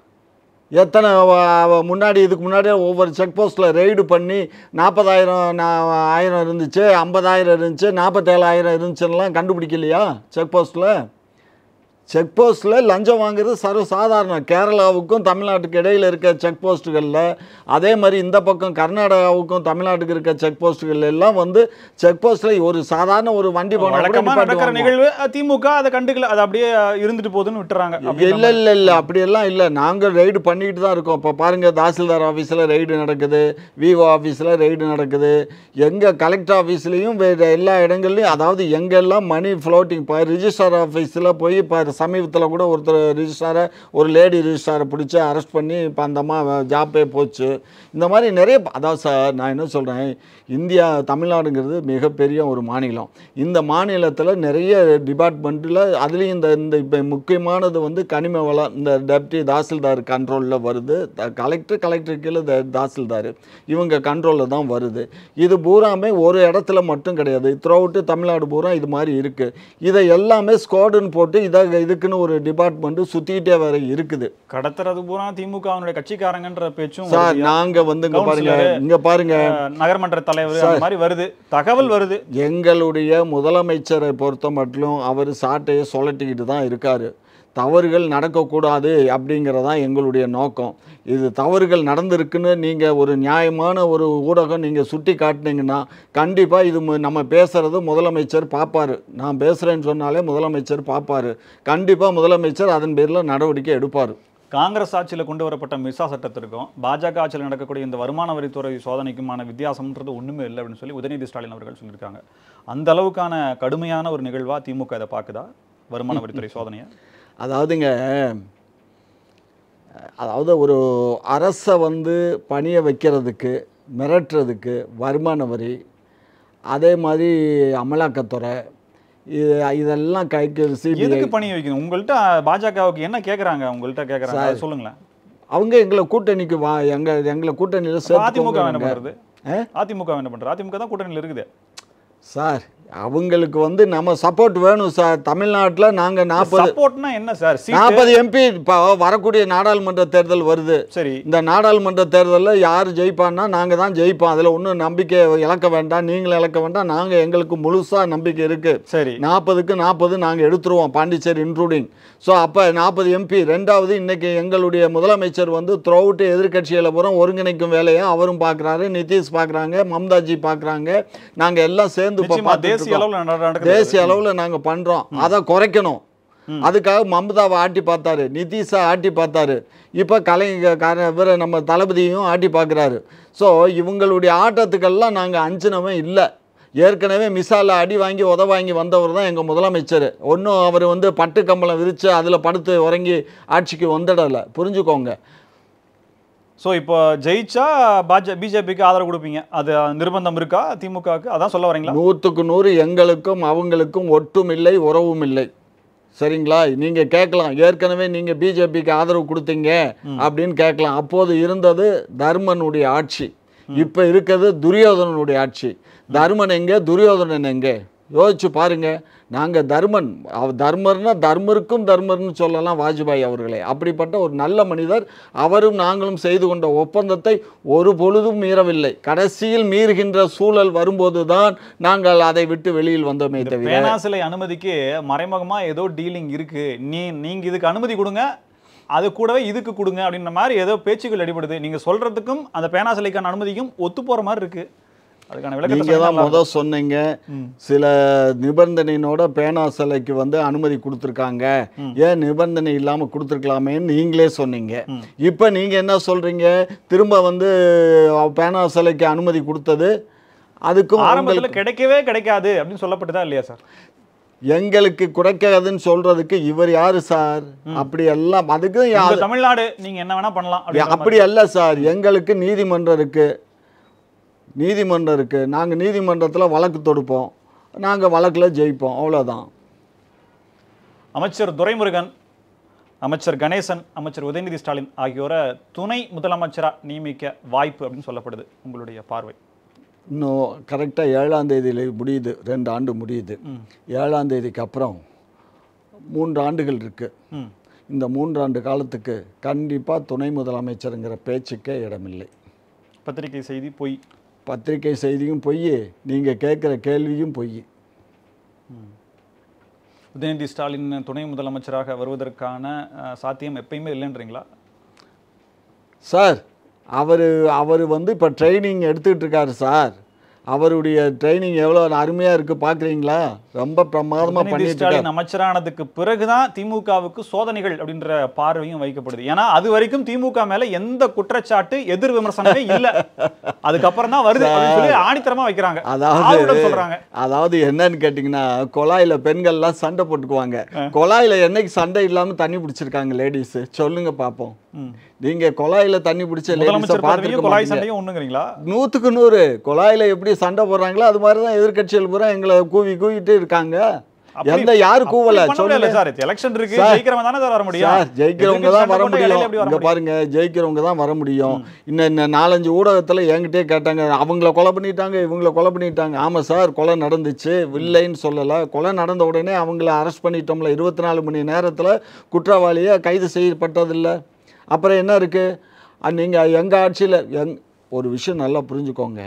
எத்தனை வ- அவ- முன்னாடி இதுக்கு முன்னாடியே ஒவ்வொரு செக் போஸ்ட்டில் ரெய்டு பண்ணி நாற்பதாயிரம் ஆயிரம் இருந்துச்சு ஐம்பதாயிரம் இருந்துச்சு நாற்பத்தேழாயிரம் இருந்துச்சுன்னெலாம் கண்டுபிடிக்கலையா செக் போஸ்ட்டில் செக் போஸ்ட்டில் லஞ்சம் வாங்குறது சர்வ சாதாரணம் கேரளாவுக்கும் தமிழ்நாட்டுக்கு இடையில் இருக்க செக் போஸ்ட்டுகளில் அதே மாதிரி இந்த பக்கம் கர்நாடகாவுக்கும் தமிழ்நாட்டுக்கு இருக்க செக் போஸ்ட்டுகள் எல்லாம் வந்து செக் போஸ்ட்டில் ஒரு சாதாரண ஒரு வண்டி போனால் கூட வழக்கமா நடக்கிற நிப்பாட்டுவாங்க. நிகழ்வு அஹ், திமுக அதை கண்டுக்கல அது அப்படியே அஹ், இருந்துட்டு போகுதுன்னு விட்டுறாங்க அப்படின்ற இல்லை இல்லை இல்லை அப்படியெல்லாம் இல்லை நாங்கள் ரெய்டு பண்ணிக்கிட்டு தான் இருக்கோம் இப்போ பாருங்கள் தாசில்தார் ஆஃபீஸில் ரெய்டு நடக்குது விஓ ஆஃபீஸில் ரெய்டு நடக்குது எங்கள் கலெக்டர் ஆஃபீஸ்லேயும் எல்லா இடங்கள்லையும் அதாவது எங்கெல்லாம் மணி ஃப்ளோட்டிங் இப்போ ரிஜிஸ்டார் ஆஃபீஸில் போய் இப்போ சமீபத்தில் கூட ஒருத்தர் ரிஜிஸ்டாரை ஒரு லேடி ரிஜிஸ்டாரை பிடிச்சி அரெஸ்ட் பண்ணி இப்போ அந்த அம்மா ஜாப்பே போச்சு இந்த மாதிரி நிறைய அதாவது சார் நான் என்ன சொல்கிறேன் இந்தியா தமிழ்நாடுங்கிறது மிகப்பெரிய ஒரு மாநிலம் இந்த மாநிலத்தில் நிறைய டிபார்ட்மெண்ட்டில் அதுலேயும் இந்த இந்த இப்போ முக்கியமானது வந்து கனிம வளம் இந்த டெப்டி தாசில்தார் கண்ட்ரோலில் வருது கலெக்டர் கலெக்டர் கீழே த- தாசில்தார் இவங்க கண்ட்ரோலில் தான் வருது இது பூராமே ஒரு இடத்துல மட்டும் கிடையாது த்ரூஅவுட்டு தமிழ்நாடு பூரா இது மாதிரி இருக்குது இதை எல்லாமே ஸ்குவாடுன்னு போட்டு இதை இதுக்குன்னு ஒரு டிபார்ட்மெண்ட்டு சுற்றிக்கிட்டே வேற இருக்குது கடத்துறது பூரா திமுகவினுடைய கட்சிக்காரங்கன்ற பேச்சும் சார் வருதுயா. நாங்கள் வந்து இங்கே பாருங்க கவுன்சிலரு, இங்கே பாருங்க அஹ், நகர்மன்ற தலைவர் அந்த மாதிரி வருது தகவல் வருது எங்களுடைய முதலமைச்சரை பொறுத்த மட்டும் அவர் சாட்டையை சொல்லட்டிக்கிட்டு தான் இருக்கார் தவறுகள் நடக்கக்கூடாது அப்படிங்கிறதான் எங்களுடைய நோக்கம் இது தவறுகள் நடந்திருக்குன்னு நீங்கள் ஒரு நியாயமான ஒரு ஊடகம் நீங்கள் சுட்டி காட்டினீங்கன்னா கண்டிப்பாக இது மு- நம்ம பேசுகிறது முதலமைச்சர் பார்ப்பார் நான் பேசுகிறேன்னு சொன்னாலே முதலமைச்சர் பார்ப்பார் கண்டிப்பாக முதலமைச்சர் அதன் பேரில் நடவடிக்கை எடுப்பார் காங்கிரஸ் ஆட்சியில் கொண்டு வரப்பட்ட மிர்சா சட்டத்திற்கும் பாஜக ஆட்சியில் நடக்கக்கூடிய இந்த வருமான வரித்துறை சோதனைக்குமான வித்தியாசம்ன்றது ஒண்ணுமே இல்லை அப்படின்னு சொல்லி உதயநிதி ஸ்டாலின் அவர்கள் சொல்லியிருக்காங்க அந்த அளவுக்கான கடுமையான ஒரு நிகழ்வா திமுக இதை பார்க்குதா வருமான வரித்துறை சோதனையை அதாவதுங்க அதாவது ஒரு அரசை வந்து பணிய வைக்கிறதுக்கு மிரட்டுறதுக்கு வருமான வரி அதே மாதிரி அமலாக்கத்துறை இது இதெல்லாம் கைக்கு சிபிஐ எதுக்கு பணி வைக்கணும் உங்கள்கிட்ட பாஜகவுக்கு என்ன கேட்குறாங்க உங்கள்கிட்ட கேட்குறாங்க அதை சொல்லுங்களேன் அவங்க எங்களை கூட்டணிக்கு வா எங்க எங்களை கூட்டணியில் அப்ப அதிமுக என்ன சேர்த்து பண்றது அதிமுக என்ன பண்றது அதிமுக தான் கூட்டணியில் இருக்குது சார் அவங்களுக்கு வந்து நம்ம சப்போர்ட் வேணும் சார் தமிழ்நாட்டில் நாங்கள் நாற்பது சப்போர்ட்னா என்ன சார் சீட்டு நாற்பது எம்பி இப்போ வரக்கூடிய நாடாளுமன்ற தேர்தல் வருது சரி இந்த நாடாளுமன்ற தேர்தலில் யார் ஜெயிப்பான்னா நாங்கள் தான் ஜெயிப்போம் அதில் ஒன்றும் நம்பிக்கை இழக்க வேண்டாம் நீங்களும் இழக்க வேண்டாம் நாங்கள் எங்களுக்கு முழுசாக நம்பிக்கை இருக்குது சரி நாற்பதுக்கு நாற்பது நாங்கள் எடுத்துருவோம் பாண்டிச்சேரி இன்க்ளூடிங் ஸோ அப்போ நாற்பது எம்பி ரெண்டாவது இன்னைக்கு எங்களுடைய முதலமைச்சர் வந்து த்ரோவுட்டு எதிர்க்கட்சிகளை பூரா ஒருங்கிணைக்கும் வேலையை அவரும் பார்க்குறாரு நிதிஷ் பார்க்குறாங்க மம்தாஜி பார்க்குறாங்க நாங்கள் எல்லாம் சேர்ந்து இப்போ நிச்சயமா பார்த்துட்டு தேசிய இருக்கோம். அளவுல நட- நடக்குது தேசிய அளவில் நாங்கள் பண்ணுறோம் அதை குறைக்கணும் அதுக்காக மம்தாவை ஆட்டி பார்த்தாரு நிதிஷை ஆட்டி பார்த்தாரு இப்போ கலைஞர் இவரை நம்ம தளபதியும் ஆட்டி பார்க்குறாரு ஸோ இவங்களுடைய ஆட்டத்துக்கெல்லாம் நாங்கள் அஞ்சினவன் இல்லை ஏற்கனவே மிசால அடி வாங்கி உத வாங்கி வந்தவர் தான் எங்கள் முதலமைச்சர் ஒன்றும் அவர் வந்து பட்டு கம்பளம் விரித்து அதில் படுத்து உறங்கி ஆட்சிக்கு வந்துடலை புரிஞ்சுக்கோங்க ஸோ இப்போ ஜெயிச்சா பாஜ பிஜேபிக்கு ஆதரவு கொடுப்பீங்க அது நிர்பந்தம் இருக்கா திமுகவுக்கு அதான் சொல்ல வரீங்களா நூற்றுக்கு நூறு எங்களுக்கும் அவங்களுக்கும் ஒட்டும் இல்லை உறவும் இல்லை சரிங்களா நீங்கள் கேட்கலாம் ஏற்கனவே நீங்கள் பிஜேபிக்கு ஆதரவு கொடுத்தீங்க அப்படின்னு கேட்கலாம் அப்போது இருந்தது தர்மனுடைய ஆட்சி இப்போ இருக்கிறது துரியோதனனுடைய ஆட்சி தர்மன் எங்கே துரியோதனன் எங்கே யோசிச்சு பாருங்க நாங்கள் தர்மன் அவ தர்மர்னா தர்மருக்கும் தர்மர்னு சொல்லலாம் வாஜ்பாய் அவர்களே அப்படிப்பட்ட ஒரு நல்ல மனிதர் அவரும் நாங்களும் செய்து கொண்ட ஒப்பந்தத்தை ஒரு பொழுதும் மீறவில்லை கடைசியில் மீறுகின்ற சூழல் வரும்போது தான் நாங்கள் அதை விட்டு வெளியில் வந்தோமே இந்த தவிர பேனா சிலை அனுமதிக்கு மறைமுகமா ஏதோ டீலிங் இருக்கு நீ நீங்க இதுக்கு அனுமதி கொடுங்க அது கூடவே இதுக்கு கொடுங்க அப்படின்ற மாதிரி ஏதோ பேச்சுக்கள் அடிபடுது நீங்க சொல்றதுக்கும் அந்த பேனா சிலைக்கான அனுமதிக்கும் ஒத்து போற மாதிரி இருக்கு அதுக்கான விளக்கத்தை நீங்க சொன்னா தான் நல்லா முத சொன்னீங்க சில நிபந்தனையினோட பேனா சிலைக்கு வந்து அனுமதி கொடுத்துருக்காங்க ஏன் நிபந்தனை இல்லாம கொடுத்துருக்கலாமேன்னு நீங்களே சொன்னீங்க இப்போ நீங்க என்ன சொல்றீங்க திரும்ப வந்து அஹ், பேனா சிலைக்கு அனுமதி கொடுத்தது அதுக்கும் இருக்கும். ஆரம்பத்துல உங்களுக்கு- கிடைக்கவே கிடைக்காது அப்படின்னு சொல்லப்பட்டதா இல்லையா சார் எங்களுக்கு குறைக்காதுன்னு சொல்றதுக்கு இவர் யாரு சார் அப்படி எல்லாம் அதுக்கு உங்க யா- தமிழ்நாடு நீங்க என்ன வேணா பண்ணலாம் அப்படின்ற அப்படி அல்ல சார் எங்களுக்கு நீதிமன்றம் இருக்கு நீதிமன்றம் இருக்கு நாங்க நீதிமன்றத்தில் வழக்கு தொடுப்போம் நாங்க வழக்குல ஜெயிப்போம் அவ்வளவுதான் அமைச்சர் துரைமுருகன் அமைச்சர் கணேசன் அமைச்சர் உதயநிதி ஸ்டாலின் ஆகியோரை துணை முதலமைச்சரா நியமிக்க வாய்ப்பு அப்படின்னு சொல்லப்படுது உங்களுடைய பார்வை இன்னும் கரெக்டாக ஏழாம் தேதியில் முடியுது ரெண்டு ஆண்டு முடியுது ஏழாம் தேதிக்கு அப்புறம் மூன்று ஆண்டுகள் இருக்கு ம். இந்த மூன்றாண்டு காலத்துக்கு கண்டிப்பாக துணை முதலமைச்சருங்கிற பேச்சுக்கே இடமில்லை பத்திரிகை செய்தி பொய் பத்திரிகை செய்தியும் பொய் நீங்கள் கேட்குற கேள்வியும் பொய் உதயநிதி ஸ்டாலின் துணை முதலமைச்சராக வருவதற்கான அஹ், சாத்தியம் எப்பயுமே இல்லைன்றீங்களா சார் அவர் அவர் வந்து இப்போ ட்ரைனிங் எடுத்துக்கிட்டு இருக்காரு சார் அவருடைய ட்ரைனிங் எவ்வளோ அருமையாக இருக்குது பார்க்குறீங்களா ரொம்ப பிரமாதமாக உதயநிதி பண்ணிட்டு ஸ்டாலின் இருக்காரு அமைச்சரானதுக்கு பிறகுதான் திமுகவுக்கு சோதனைகள் அப்படின்ற பார்வையும் வைக்கப்படுது ஏன்னா அது வரைக்கும் திமுக மேல எந்த குற்றச்சாட்டு எதிர் விமர்சனமே இல்ல அதுக்கப்புறம் தான் வருது அப்படின்னு சொல்லி ஆணித்தரமா வைக்கிறாங்க அதாவது ஆளுநர் சொல்றாங்க அதாவது என்னன்னு கேட்டிங்கன்னா குழாயில் பெண்கள்லாம் சண்டை போட்டுக்குவாங்க குழாயில் என்னைக்கு சண்டை இல்லாமல் தண்ணி பிடிச்சிருக்காங்க லேடிஸ் சொல்லுங்க பார்ப்போம் நீங்கள் குழாயில் தண்ணி பிடிச்ச லேடிஸை முதலமைச்சர் பதவியும் பார்த்துருக்க கொலாய் மாட்டீங்க சண்டையும் ஒண்ணுங்கிறீங்களா நூற்றுக்கு நூறு குழாயில் எப்படி சண்டை போடுறாங்களோ அது மாதிரி தான் எதிர்க்கட்சிகள் பூரா எங்களை கூவி கூவிட்டு இருக்காங்க அப்படி- எந்த யார் அப்படி கூவல பண்ண முடியாது சொல்லுங்க சார் எலெக்ஷன் இருக்கு சார், ஜெயிக்கிறவன் தானே சார் வர முடியும் சார் ஜெயிக்கிறவங்க தான் வர எதிர்க்கட்சி சண்டை போட்டா முடியும் இடையில எப்படி வர இங்க முடியும்? பாருங்க ஜெயிக்கிறவங்க தான் வர முடியும் இன்னும் இன்னும் நாலஞ்சு ஊடகத்துல என்கிட்டயே கேட்டாங்க அவங்கள கொலை பண்ணிட்டாங்க இவங்கள கொலை பண்ணிட்டாங்க ஆமா சார் கொலை நடந்துச்சு இல்லைன்னு சொல்லல கொலை நடந்த உடனே அவங்கள அரெஸ்ட் பண்ணிட்டோம்ல இருபத்தி நாலு மணி நேரத்துல குற்றவாளியை கைது செய்யப்பட்டதில்லை அப்புறம் என்ன இருக்கு அஹ் நீங்க எங்க ஆட்சியில எங் ஒரு விஷயம் நல்லா புரிஞ்சுக்கோங்க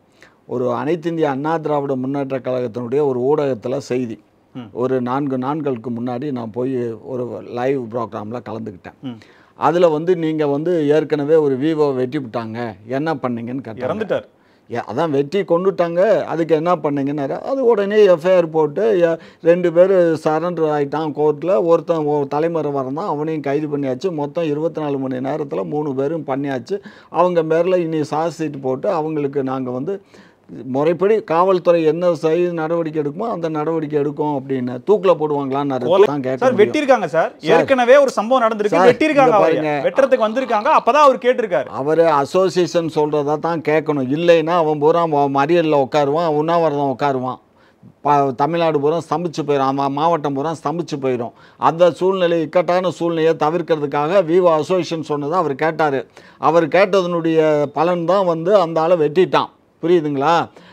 ஒரு அனைத்து இந்திய அண்ணா திராவிட முன்னேற்ற கழகத்தினுடைய ஒரு ஊடகத்தில் செய்தி ஒரு நான்கு நாட்களுக்கு முன்னாடி நான் போய் ஒரு லைவ் ப்ரோக்ராமில் கலந்துக்கிட்டேன் அதில் வந்து நீங்கள் வந்து ஏற்கனவே ஒரு விவோ வெட்டி விட்டாங்க என்ன பண்ணீங்கன்னு கேட்டாங்க இறந்துட்டார் ஏ, அதான் வெட்டி கொண்டுட்டாங்க அதுக்கு என்ன பண்ணீங்கன்னாரு அது உடனே எஃப்ஐஆர் போட்டு எ, ரெண்டு பேர் சரண்டர் ஆகிட்டான் கோர்ட்டில் ஒருத்தன் ஒரு தலைமுறை வரந்தான் அவனையும் கைது பண்ணியாச்சு மொத்தம் இருபத்தி நாலு மணி நேரத்தில் மூணு பேரும் பண்ணியாச்சு அவங்க பேரில் இனி சார்ஜ் ஷீட் போட்டு அவங்களுக்கு நாங்கள் வந்து முறைப்படி காவல்துறை என்ன செய்ய நடவடிக்கை எடுக்குமோ அந்த நடவடிக்கை எடுக்கும் அப்படின்னு தூக்கில் போடுவாங்களான்னு தான் கேட்க சார் முடியும். வெட்டியிருக்காங்க சார் ஏற்கனவே ஒரு சம்பவம் நடந்திருக்கு சார், வெட்டியிருக்காங்க இங்க அவரைய. பாருங்க. வெட்டுறதுக்கு வந்திருக்காங்க அப்பதான் அவர் கேட்டிருக்காரு அவர் அசோசியேஷன் சொல்கிறத தான் கேட்கணும் இல்லைன்னா அவன் பூரா ம- மறியலில் உட்காருவான் உண்ணாவிரதம் உட்காருவான் ப தமிழ்நாடு பூரா ஸ்தம்பிச்சு போயிடும் மா மாவட்டம் பூரா ஸ்தம்பிச்சு போயிடும் அந்த சூழ்நிலை இக்கட்டான சூழ்நிலையை தவிர்க்கிறதுக்காக விவோ அசோசியேஷன் சொன்னதை அவர் கேட்டார் அவர் கேட்டதனுடைய பலன் தான் வந்து அந்த ஆளை வெட்டிட்டான் புரியுதுங்களா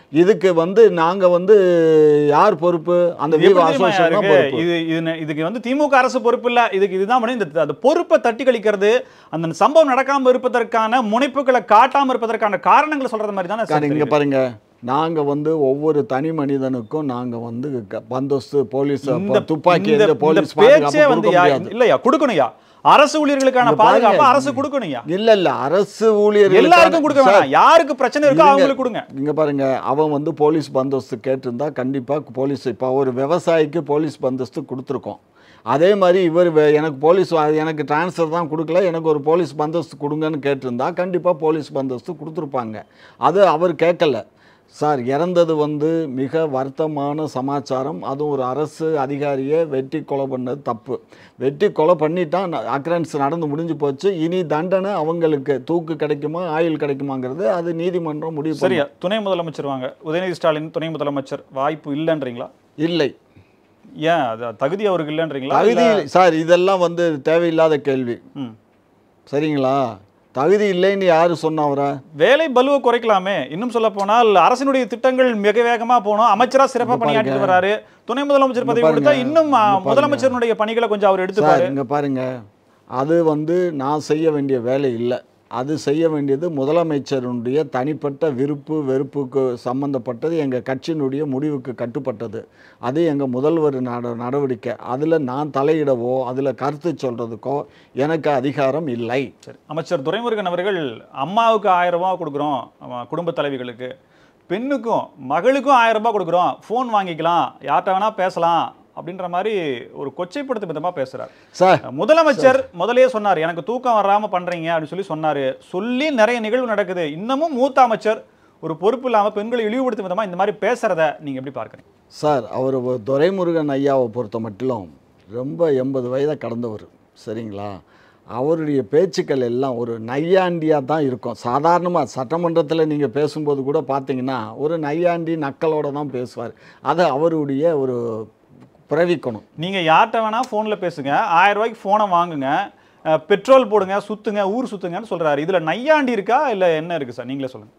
இதுக்கு வந்து நாங்க வந்து யார் பொறுப்பு அந்த இது விவோ எப்படி தெரியுமா அசோசியேஷன் தான் இருக்கு? பொறுப்பு இது இது ந- இதுக்கு வந்து திமுக அரசு பொறுப்பு இல்ல இதுக்கு இதுதான் பண்ணி இந்த அந்த பொறுப்பை தட்டி கழிக்கிறது அந்த சம்பவம் நடக்காம இருப்பதற்கான முனைப்புகளை காட்டாம இருப்பதற்கான காரணங்களை சொல்றது மாதிரி தானே சார் இங்க பாருங்க நாங்க வந்து ஒவ்வொரு தனி மனிதனுக்கும் நாங்க வந்து க- பந்தோஸ்து போலீஸ் இந்த துப்பாக்கி இந்த- எந்த போலீஸ் இந்த பேச்சே பாதுகாப்பு வந்து கொடுக்க யா- முடியாது இல்லையா கொடுக்கணும்யா அரசு ஊழியர்களுக்கான இங்க பாருங்க. பாதுகாப்பு அரசு கொடுக்கணும்யா இல்ல இல்ல அரசு ஊழியர் எல்லாருக்கும் கொடுக்க வேணாம் யாருக்கு பிரச்சனை இருக்கோ இருங்க. அவங்களுக்கு கொடுங்க இங்க பாருங்க அவன் வந்து போலீஸ் பந்தோஸ்து கேட்டிருந்தா கண்டிப்பா போலீஸ் இப்போ ஒரு விவசாயிக்கு போலீஸ் பந்தோஸ்து கொடுத்துருக்கோம் அதே மாதிரி இவர் வே- எனக்கு போலீஸ் வா- எனக்கு டிரான்ஸ்ஃபர் தான் கொடுக்கல எனக்கு ஒரு போலீஸ் பந்தோஸ்து கொடுங்கன்னு கேட்டிருந்தா கண்டிப்பா போலீஸ் பந்தோஸ்து கொடுத்துருப்பாங்க அது அவர் கேட்கல சார் இறந்தது வந்து மிக வருத்தமான சமாச்சாரம் அதுவும் ஒரு அரசு அதிகாரியை வெட்டி கொலை பண்ணது தப்பு வெட்டி கொலை பண்ணிட்டான் அக்ரன்ஸ் நடந்து முடிஞ்சு போச்சு இனி தண்டனை அவங்களுக்கு தூக்கு கிடைக்குமா ஆயுள் கிடைக்குமாங்கிறது அது நீதிமன்றம் முடிவு பண்ணும். சரியா துணை முதலமைச்சர் வாங்க உதயநிதி ஸ்டாலின் துணை முதலமைச்சர் வாய்ப்பு இல்லைன்றீங்களா இல்லை ஏன் அது தகுதி அவருக்கு இல்லைன்றீங்களா தகுதி இல்ல- இல்லை. சார் இதெல்லாம் வந்து தேவையில்லாத கேள்வி ம். சரிங்களா தகுதி இல்லைன்னு யாரு சொன்னவரா வேலை பலுவை குறைக்கலாமே இன்னும் சொல்ல போனால் அரசினுடைய திட்டங்கள் மிக வேகமா போனோம் அமைச்சரா சிறப்பா இங்க பணியாற்றிட்டு பாருங்க. வராரு துணை முதலமைச்சர் இங்க பதவி பாருங்க. கொடுத்தா இன்னும் ஆ, இங்க பாருங்க. முதலமைச்சருடைய பணிகளை கொஞ்சம் அவர் எடுத்துப்பாரு சார் இங்க பாருங்க அது வந்து நான் செய்ய வேண்டிய வேலை இல்லை அது செய்ய வேண்டியது முதலமைச்சருடைய தனிப்பட்ட விருப்பு வெறுப்புக்கு சம்பந்தப்பட்டது எங்கள் கட்சியினுடைய முடிவுக்கு கட்டுப்பட்டது அது எங்கள் முதல்வர் நட நடவடிக்கை அதில் நான் தலையிடவோ அதில் கருத்து சொல்கிறதுக்கோ எனக்கு அதிகாரம் இல்லை சரி அமைச்சர் துரைமுருகன் அவர்கள் அம்மாவுக்கு ஆயிரம் ரூபாய் கொடுக்குறோம் ஆமா, குடும்ப தலைவிகளுக்கு பெண்ணுக்கும் மகளுக்கும் ஆயிரம் ரூபாய் கொடுக்குறோம் ஃபோன் வாங்கிக்கலாம் யார்கிட்ட வேணா பேசலாம் அப்படின்ற மாதிரி ஒரு கொச்சைப்படுத்தும் விதமா பேசுறாரு சார் முதலமைச்சர் முதல்லயே சொன்னார் எனக்கு தூக்கம் வராம பண்றீங்க அப்படின்னு சொல்லி சொன்னாரு சொல்லி நிறைய நிகழ்வு நடக்குது இன்னமும் மூத்த அமைச்சர் ஒரு பொறுப்பு இல்லாம பெண்களை இழிவுபடுத்தும் விதமா இந்த மாதிரி பேசுறத நீங்க எப்படி பார்க்கறீங்க சார் அவர் ஒரு துரைமுருகன் ஐயாவை பொறுத்த மட்டிலும் ரொம்ப எண்பது வயதை கடந்தவர் சரிங்களா அவருடைய பேச்சுக்கள் எல்லாம் ஒரு நையாண்டியாக தான் இருக்கும் சாதாரணமாக சட்டமன்றத்தில் நீங்கள் பேசும்போது கூட பார்த்தீங்கன்னா ஒரு நையாண்டி நக்கலோட தான் பேசுவார் அது அவருடைய ஒரு பிறவிக்கணும் நீங்க யார்கிட்ட வேணா போன்ல பேசுங்க ஆயிரம் ரூபாய்க்கு போனை வாங்குங்க அஹ், பெட்ரோல் போடுங்க சுத்துங்க ஊர் சுத்துங்கன்னு சொல்றாரு இதுல நையாண்டி இருக்கா இல்ல என்ன இருக்கு சார் நீங்களே சொல்லுங்க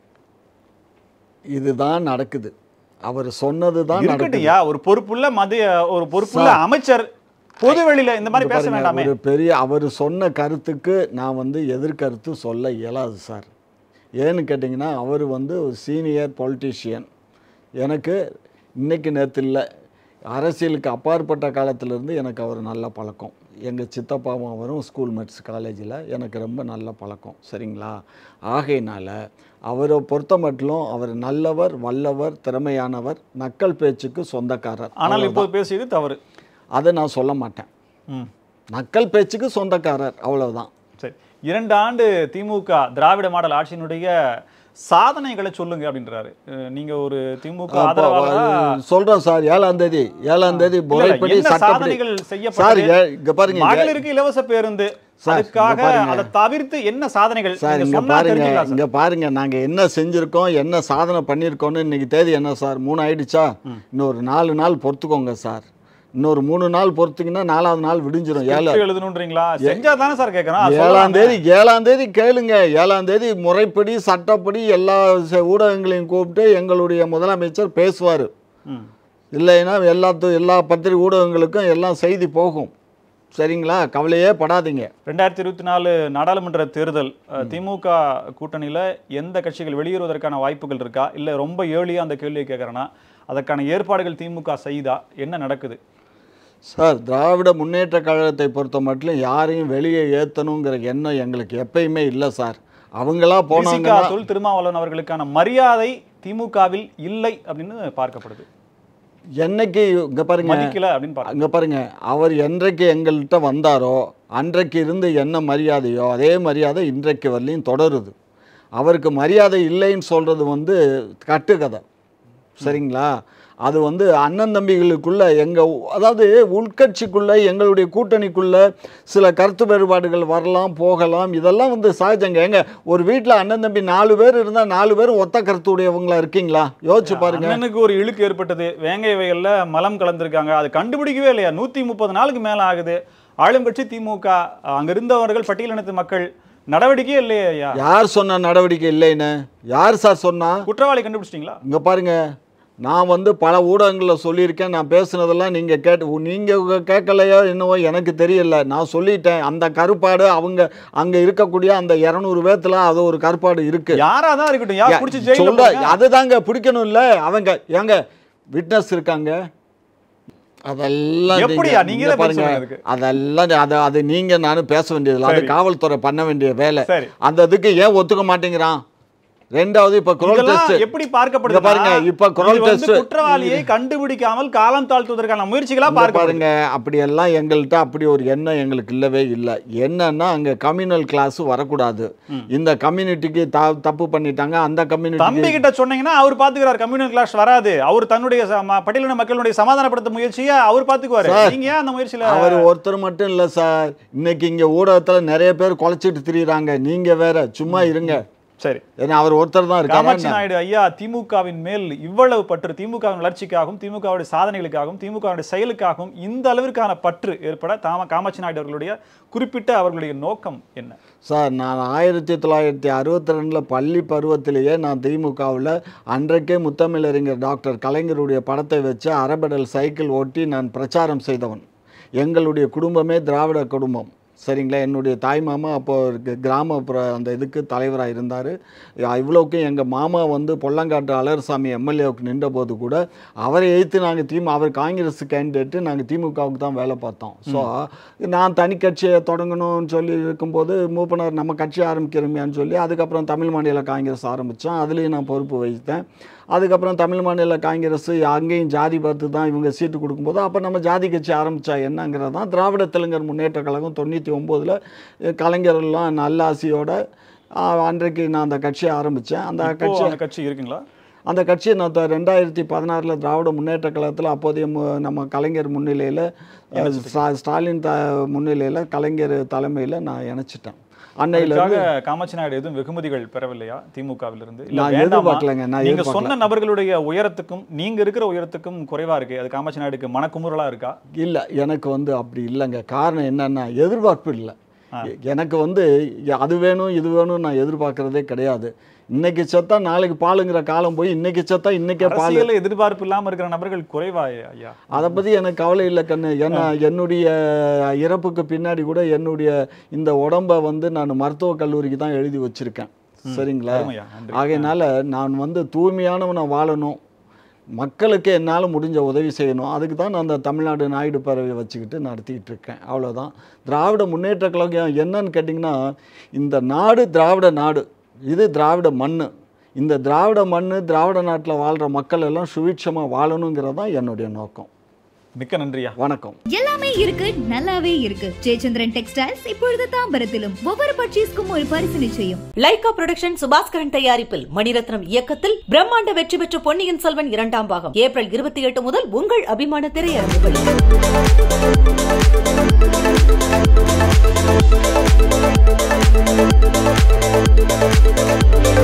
இதுதான் நடக்குது அவர் சொன்னது தான் நடக்குது இருக்கட்டும்யா ஒரு பொறுப்புள்ள மதிய ஒரு பொறுப்புள்ள அமைச்சர் பொது வெளியில இந்த மாதிரி இங்க பேச பாருங்க, வேண்டாமே ஒரு பெரிய அவர் சொன்ன கருத்துக்கு நான் வந்து எதிர்கருத்து சொல்ல இயலாது சார் ஏன்னு கேட்டிங்கன்னா அவர் வந்து ஒரு சீனியர் பொலிட்டீஷியன் எனக்கு இன்னைக்கு நேற்று இல்லை அரசியலுக்கு அப்பாற்பட்ட காலத்திலேருந்து எனக்கு அவர் நல்ல பழக்கம் எங்கள் சித்தப்பாவும் அவரும் ஸ்கூல் மெட்ஸ் காலேஜில் எனக்கு ரொம்ப நல்ல பழக்கம் சரிங்களா ஆகையினால அவரை பொறுத்த மட்டும் அவர் நல்லவர் வல்லவர் திறமையானவர் நக்கல் பேச்சுக்கு சொந்தக்காரர் ஆனால் அவ்வளவுதான். இப்போது பேசியது தவறு அதை நான் சொல்ல மாட்டேன் ம் நக்கல் பேச்சுக்கு சொந்தக்காரர் அவ்வளவுதான் சரி இரண்டு ஆண்டு திமுக திராவிட மாடல் ஆட்சியினுடைய சாதனைகளை சொல்லுங்க அப்படின்றாரு அஹ் நீங்க ஒரு திமுக அப்போ, ஆதரவாளரா அது சொல்றோம் சார் ஏழாம் தேதி ஏழாம் தேதி இல்ல, முறைப்படி என்ன சட்டப்படி சாதனைகள் சார் செய்யப்பட்டது ஏ- இங்க பாருங்க இங்க- மகளிருக்கு இலவச பேருந்து சார், அதுக்காக இங்க பாருங்க. அதை தவிர்த்து என்ன சாதனைகள் சார் நீங்க இங்க சொன்னா பாருங்க தெரிஞ்சுக்கலாம் சார். இங்க பாருங்க நாங்க என்ன செஞ்சிருக்கோம் என்ன சாதனை பண்ணியிருக்கோம்னு இன்னைக்கு தேதி என்ன சார் மூணு ஆயிடுச்சா இன்னொரு நாலு நாள் பொறுத்துக்கோங்க சார் இன்னொரு மூணு நாள் பொறுத்தீங்கன்னா நாலாவது நாள் விடிஞ்சிரும் ஏழு script எழுதணுன்றீங்களா செஞ்சா தானே சார் கேட்கறோம் அது ஏழாம் சொல்லலாமே. தேதி ஏழாம் தேதி கேளுங்க ஏழாம் தேதி முறைப்படி சட்டப்படி எல்லா ச- ஊடகங்களையும் கூப்பிட்டு எங்களுடைய முதலமைச்சர் பேசுவார் ம். இல்லைன்னா எல்லாத்து எல்லா பத்திரிகை ஊடகங்களுக்கும் எல்லாம் செய்தி போகும் சரிங்களா கவலையே படாதீங்க ரெண்டாயிரத்தி இருபத்தி நாலு நாடாளுமன்ற தேர்தல் அஹ், திமுக கூட்டணியில எந்த கட்சிகள் வெளியேறுவதற்கான வாய்ப்புகள் இருக்கா இல்ல ரொம்ப ஏழியா அந்த கேள்வியை கேட்கறேன்னா அதற்கான ஏற்பாடுகள் திமுக செய்தா என்ன நடக்குது சார் திராவிட முன்னேற்ற கழகத்தை பொறுத்த மட்டும் யாரையும் வெளியே ஏற்றணுங்கிற எண்ணம் எங்களுக்கு எப்பயுமே இல்லை சார் அவங்களா விசிகா போனாங்கன்னா தொல் திருமாவளவன் அவர்களுக்கான மரியாதை திமுகவில் இல்லை அப்படின்னு பார்க்கப்படுது என்னைக்கு இங்க பாருங்க மதிக்கல அப்படின்னு பார்க்க அங்க பாருங்க அவர் என்றைக்கு எங்கள்கிட்ட வந்தாரோ அன்றைக்கு இருந்து என்ன மரியாதையோ அதே மரியாதை இன்றைக்கு வரலையும் தொடருது அவருக்கு மரியாதை இல்லைன்னு சொல்றது வந்து கட்டுக்கதை சரிங்களா அது வந்து அண்ணன் தம்பிகளுக்குள்ள எங்க அதாவது உள்கட்சிக்குள்ள எங்களுடைய கூட்டணிக்குள்ள சில கருத்து வேறுபாடுகள் வரலாம் போகலாம் இதெல்லாம் வந்து சகஜங்க எங்க ஒரு வீட்டில் அண்ணன் தம்பி நாலு பேர் இருந்தால் நாலு பேர் ஒத்த கருத்து உடையவங்களா இருக்கீங்களா யோசிச்சு பாருங்க அண்ணனுக்கு ஒரு இழுக்கு ஏற்பட்டது வேங்கை வயல்ல மலம் கலந்திருக்காங்க அது கண்டுபிடிக்கவே இல்லையா நூத்தி முப்பது நாளுக்கு மேல ஆகுது ஆளும் கட்சி திமுக அங்க இருந்தவர்கள் பட்டியலினத்து மக்கள் நடவடிக்கையே இல்லையே ஐயா யார் சொன்ன நடவடிக்கை இல்லைன்னு யார் சார் சொன்னா குற்றவாளி கண்டுபிடிச்சிட்டீங்களா இங்க பாருங்க நான் வந்து பல ஊடகங்களில் சொல்லியிருக்கேன் நான் பேசுனதெல்லாம் நீங்கள் கேட்டு நீங்கள் கேட்கலையோ என்னவோ எனக்கு தெரியல நான் சொல்லிட்டேன் அந்த கருப்பாடு அவங்க அங்கே இருக்கக்கூடிய அந்த இரநூறு பேத்துல அது ஒரு கருப்பாடு இருக்கு யாரா தான் இருக்கட்டும் யார் பிடிச்சி ஜெயில சொல்ல போடுங்க. அதுதாங்க பிடிக்கணும் இல்ல அவங்க ஏங்க விட்னஸ் இருக்காங்க அதெல்லாம் எப்படியா? நீங்க- நீங்களே இங்க பாருங்க பதில் சொல்லுங்க அதுக்கு. அதெல்லாம் அது அது நீங்க நானும் பேச வேண்டியதில்லை அது சரி. காவல்துறை பண்ண வேண்டிய வேலை சரி அந்த இதுக்கு ஏன் ஒத்துக்க மாட்டேங்கிறான் ரெண்டாவது இப்ப குரல் இதெல்லாம் டெஸ்ட் எப்படி பார்க்கப்படுது இங்க பாருங்க, இப்ப குரல் test- குற்றவாளியை கண்டுபிடிக்காமல் காலம் தாழ்த்துவதற்கான முயற்சிகளா இங்க பார்க்க பாருங்க அப்படியெல்லாம் எங்கள்கிட்ட அப்படி ஒரு எண்ணம் எங்களுக்கு இல்லவே இல்லை என்னன்னா அங்க கம்யூனல் கிளாஸ் வரக்கூடாது இந்த கம்யூனிட்டிக்கு தப்பு பண்ணிட்டாங்க அந்த தம்பி கம்யூனிட்டி கிட்ட சொன்னீங்கன்னா அவர் பாத்துக்கிறார் கம்யூனல் கிளாஸ் வராது அவர் தன்னுடைய ச- ம- பட்டியலின மக்களுடைய சமாதானப்படுத்த முயற்சியை அவர் பாத்துக்குவாரு சார், நீங்க ஏன் அந்த முயற்சியில அவர் ஒருத்தர் மட்டும் இல்ல சார் இன்னைக்கு இங்க ஊடகத்துல நிறைய பேர் குலைச்சிட்டு திரியுறாங்க நீங்க வேற சும்மா இருங்க சரி ஏன்னா அவர் ஒருத்தர் தான் காமாட்சி இருக்காரு நாயுடு ஐயா திமுகவின் மேல் இவ்வளவு பற்று திமுகவின் வளர்ச்சிக்காகவும் திமுகவுடைய சாதனைகளுக்காகவும் திமுகவுடைய செயலுக்காகவும் இந்த அளவிற்கான பற்று ஏற்பட தாம காமாட்சி நாயுடு அவர்களுடைய குறிப்பிட்ட அவர்களுடைய நோக்கம் என்ன சார் நான் ஆயிரத்தி தொள்ளாயிரத்தி அறுபத்தி ரெண்டில் பள்ளி பருவத்திலேயே நான் திமுகவில் அன்றைக்கே முத்தமிழறிஞர் டாக்டர் கலைஞருடைய படத்தை வச்சு அறபடல் சைக்கிள் ஓட்டி நான் பிரச்சாரம் செய்தவன் எங்களுடைய குடும்பமே திராவிட குடும்பம் சரிங்களா என்னுடைய தாய் மாமா அப்போ இருக்கு கிராமப்புற அந்த இதுக்கு தலைவராக இருந்தார் இவ்வளோக்கும் எங்கள் மாமா வந்து பொள்ளங்காட்டு அழகர்சாமி எம்எல்ஏவுக்கு நின்றபோது கூட அவரை எதிர்த்து நாங்கள் திமுக அவர் காங்கிரஸ் கேண்டிடேட்டு நாங்கள் திமுகவுக்கு தான் வேலை பார்த்தோம் ஸோ நான் தனி கட்சியை தொடங்கணும்னு சொல்லி இருக்கும்போது மூப்பனார் நம்ம கட்சி ஆரம்பிக்கிறோமையான்னு சொல்லி அதுக்கப்புறம் தமிழ் மாநில காங்கிரஸ் ஆரம்பித்தோம் அதுலேயும் நான் பொறுப்பு வகித்தேன் அதுக்கப்புறம் தமிழ் மாநில காங்கிரஸ் அங்கேயும் ஜாதி பார்த்து தான் இவங்க சீட்டு கொடுக்கும்போது அப்போ நம்ம ஜாதி கட்சி ஆரம்பித்தா என்னங்கிறது தான் திராவிட தெலுங்கர் முன்னேற்ற கழகம் தொண்ணூற்றி ஒம்போதில் கலைஞரெல்லாம் நல்லாசியோட ஆஹ், அன்றைக்கு நான் அந்த கட்சியை ஆரம்பித்தேன் அந்த இப்போ கட்சி அந்த கட்சி இருக்குங்களா அந்த கட்சியை நான் த- ரெண்டாயிரத்தி பதினாறில் திராவிட முன்னேற்ற கழகத்தில் அப்போதைய மு- நம்ம கலைஞர் முன்னிலையில் ஸ்டாலின் த முன்னிலையில் கலைஞர் தலைமையில் நான் இணைச்சிட்டேன் அன்னையிலேருந்து அதுக்காக காமாட்சி நாயுடு எதுவும் வெகுமதிகள் பெறவில்லையா திமுகவில் இருந்து இல்ல நான் வேண்டாமா? எதிர்பார்க்கலைங்க, நான் நீங்க எதிர்பார்க்கல. சொன்ன நபர்களுடைய உயரத்துக்கும் நீங்க இருக்கிற உயரத்துக்கும் குறைவா இருக்கு அது காமாட்சி நாயுடுக்கு மனக்குமுறலா இருக்கா இல்லை எனக்கு வந்து அப்படி இல்லைங்க காரணம் என்னன்னா எதிர்பார்ப்பு இல்லை எனக்கு வந்து அது வேணும் இது வேணும் நான் எதிர்பார்க்கறதே கிடையாது இன்னைக்கு செத்தா நாளைக்கு பாலுங்கிற காலம் போய் இன்னைக்கு செத்தா இன்னைக்கே பால் அரசியல்ல எதிர்பார்ப்பு இல்லாம இருக்கிற நபர்கள் குறைவா ஐயா அதை பற்றி எனக்கு கவலை இல்லை கண்ணு ஏன்னா என்னுடைய இறப்புக்கு பின்னாடி கூட என்னுடைய இந்த உடம்பை வந்து நான் மருத்துவக் கல்லூரிக்கு தான் எழுதி வச்சிருக்கேன் சரிங்களா அருமையா, நன்றி. ஆகையினால நான் வந்து தூய்மையானவனை வாழணும் மக்களுக்கு என்னால் முடிஞ்ச உதவி செய்யணும் அதுக்கு தான் நான் அந்த தமிழ்நாடு நாயுடு பேரவை வச்சுக்கிட்டு நடத்திக்கிட்டு இருக்கேன் அவ்வளோதான் திராவிட முன்னேற்ற கழகம் என்னன்னு கேட்டிங்கன்னா இந்த நாடு திராவிட நாடு இது திராவிட மண் இந்த திராவிட மண் திராவிட நாட்டில் வாழ்கிற மக்கள் எல்லாம் சுவிட்சமாக வாழணுங்கிறது தான் என்னுடைய நோக்கம் மிக்க நன்றியா வணக்கம் எல்லாமே இருக்கு நல்லாவே இருக்கு ஜெயச்சந்திரன் டெக்ஸ்டைல்ஸ் இப்பொழுது தாம்பரத்திலும் ஒவ்வொரு பர்ச்சேஸ்க்கும் ஒரு பரிசு நிச்சயம் லைகா புரொடக்ஷன் சுபாஸ்கரன் தயாரிப்பில் மணிரத்னம் இயக்கத்தில் பிரம்மாண்ட வெற்றி பெற்ற பொன்னியின் செல்வன் இரண்டாம் பாகம் ஏப்ரல் இருபத்தி எட்டு முதல் உங்கள் அபிமான திரையரங்குகளில்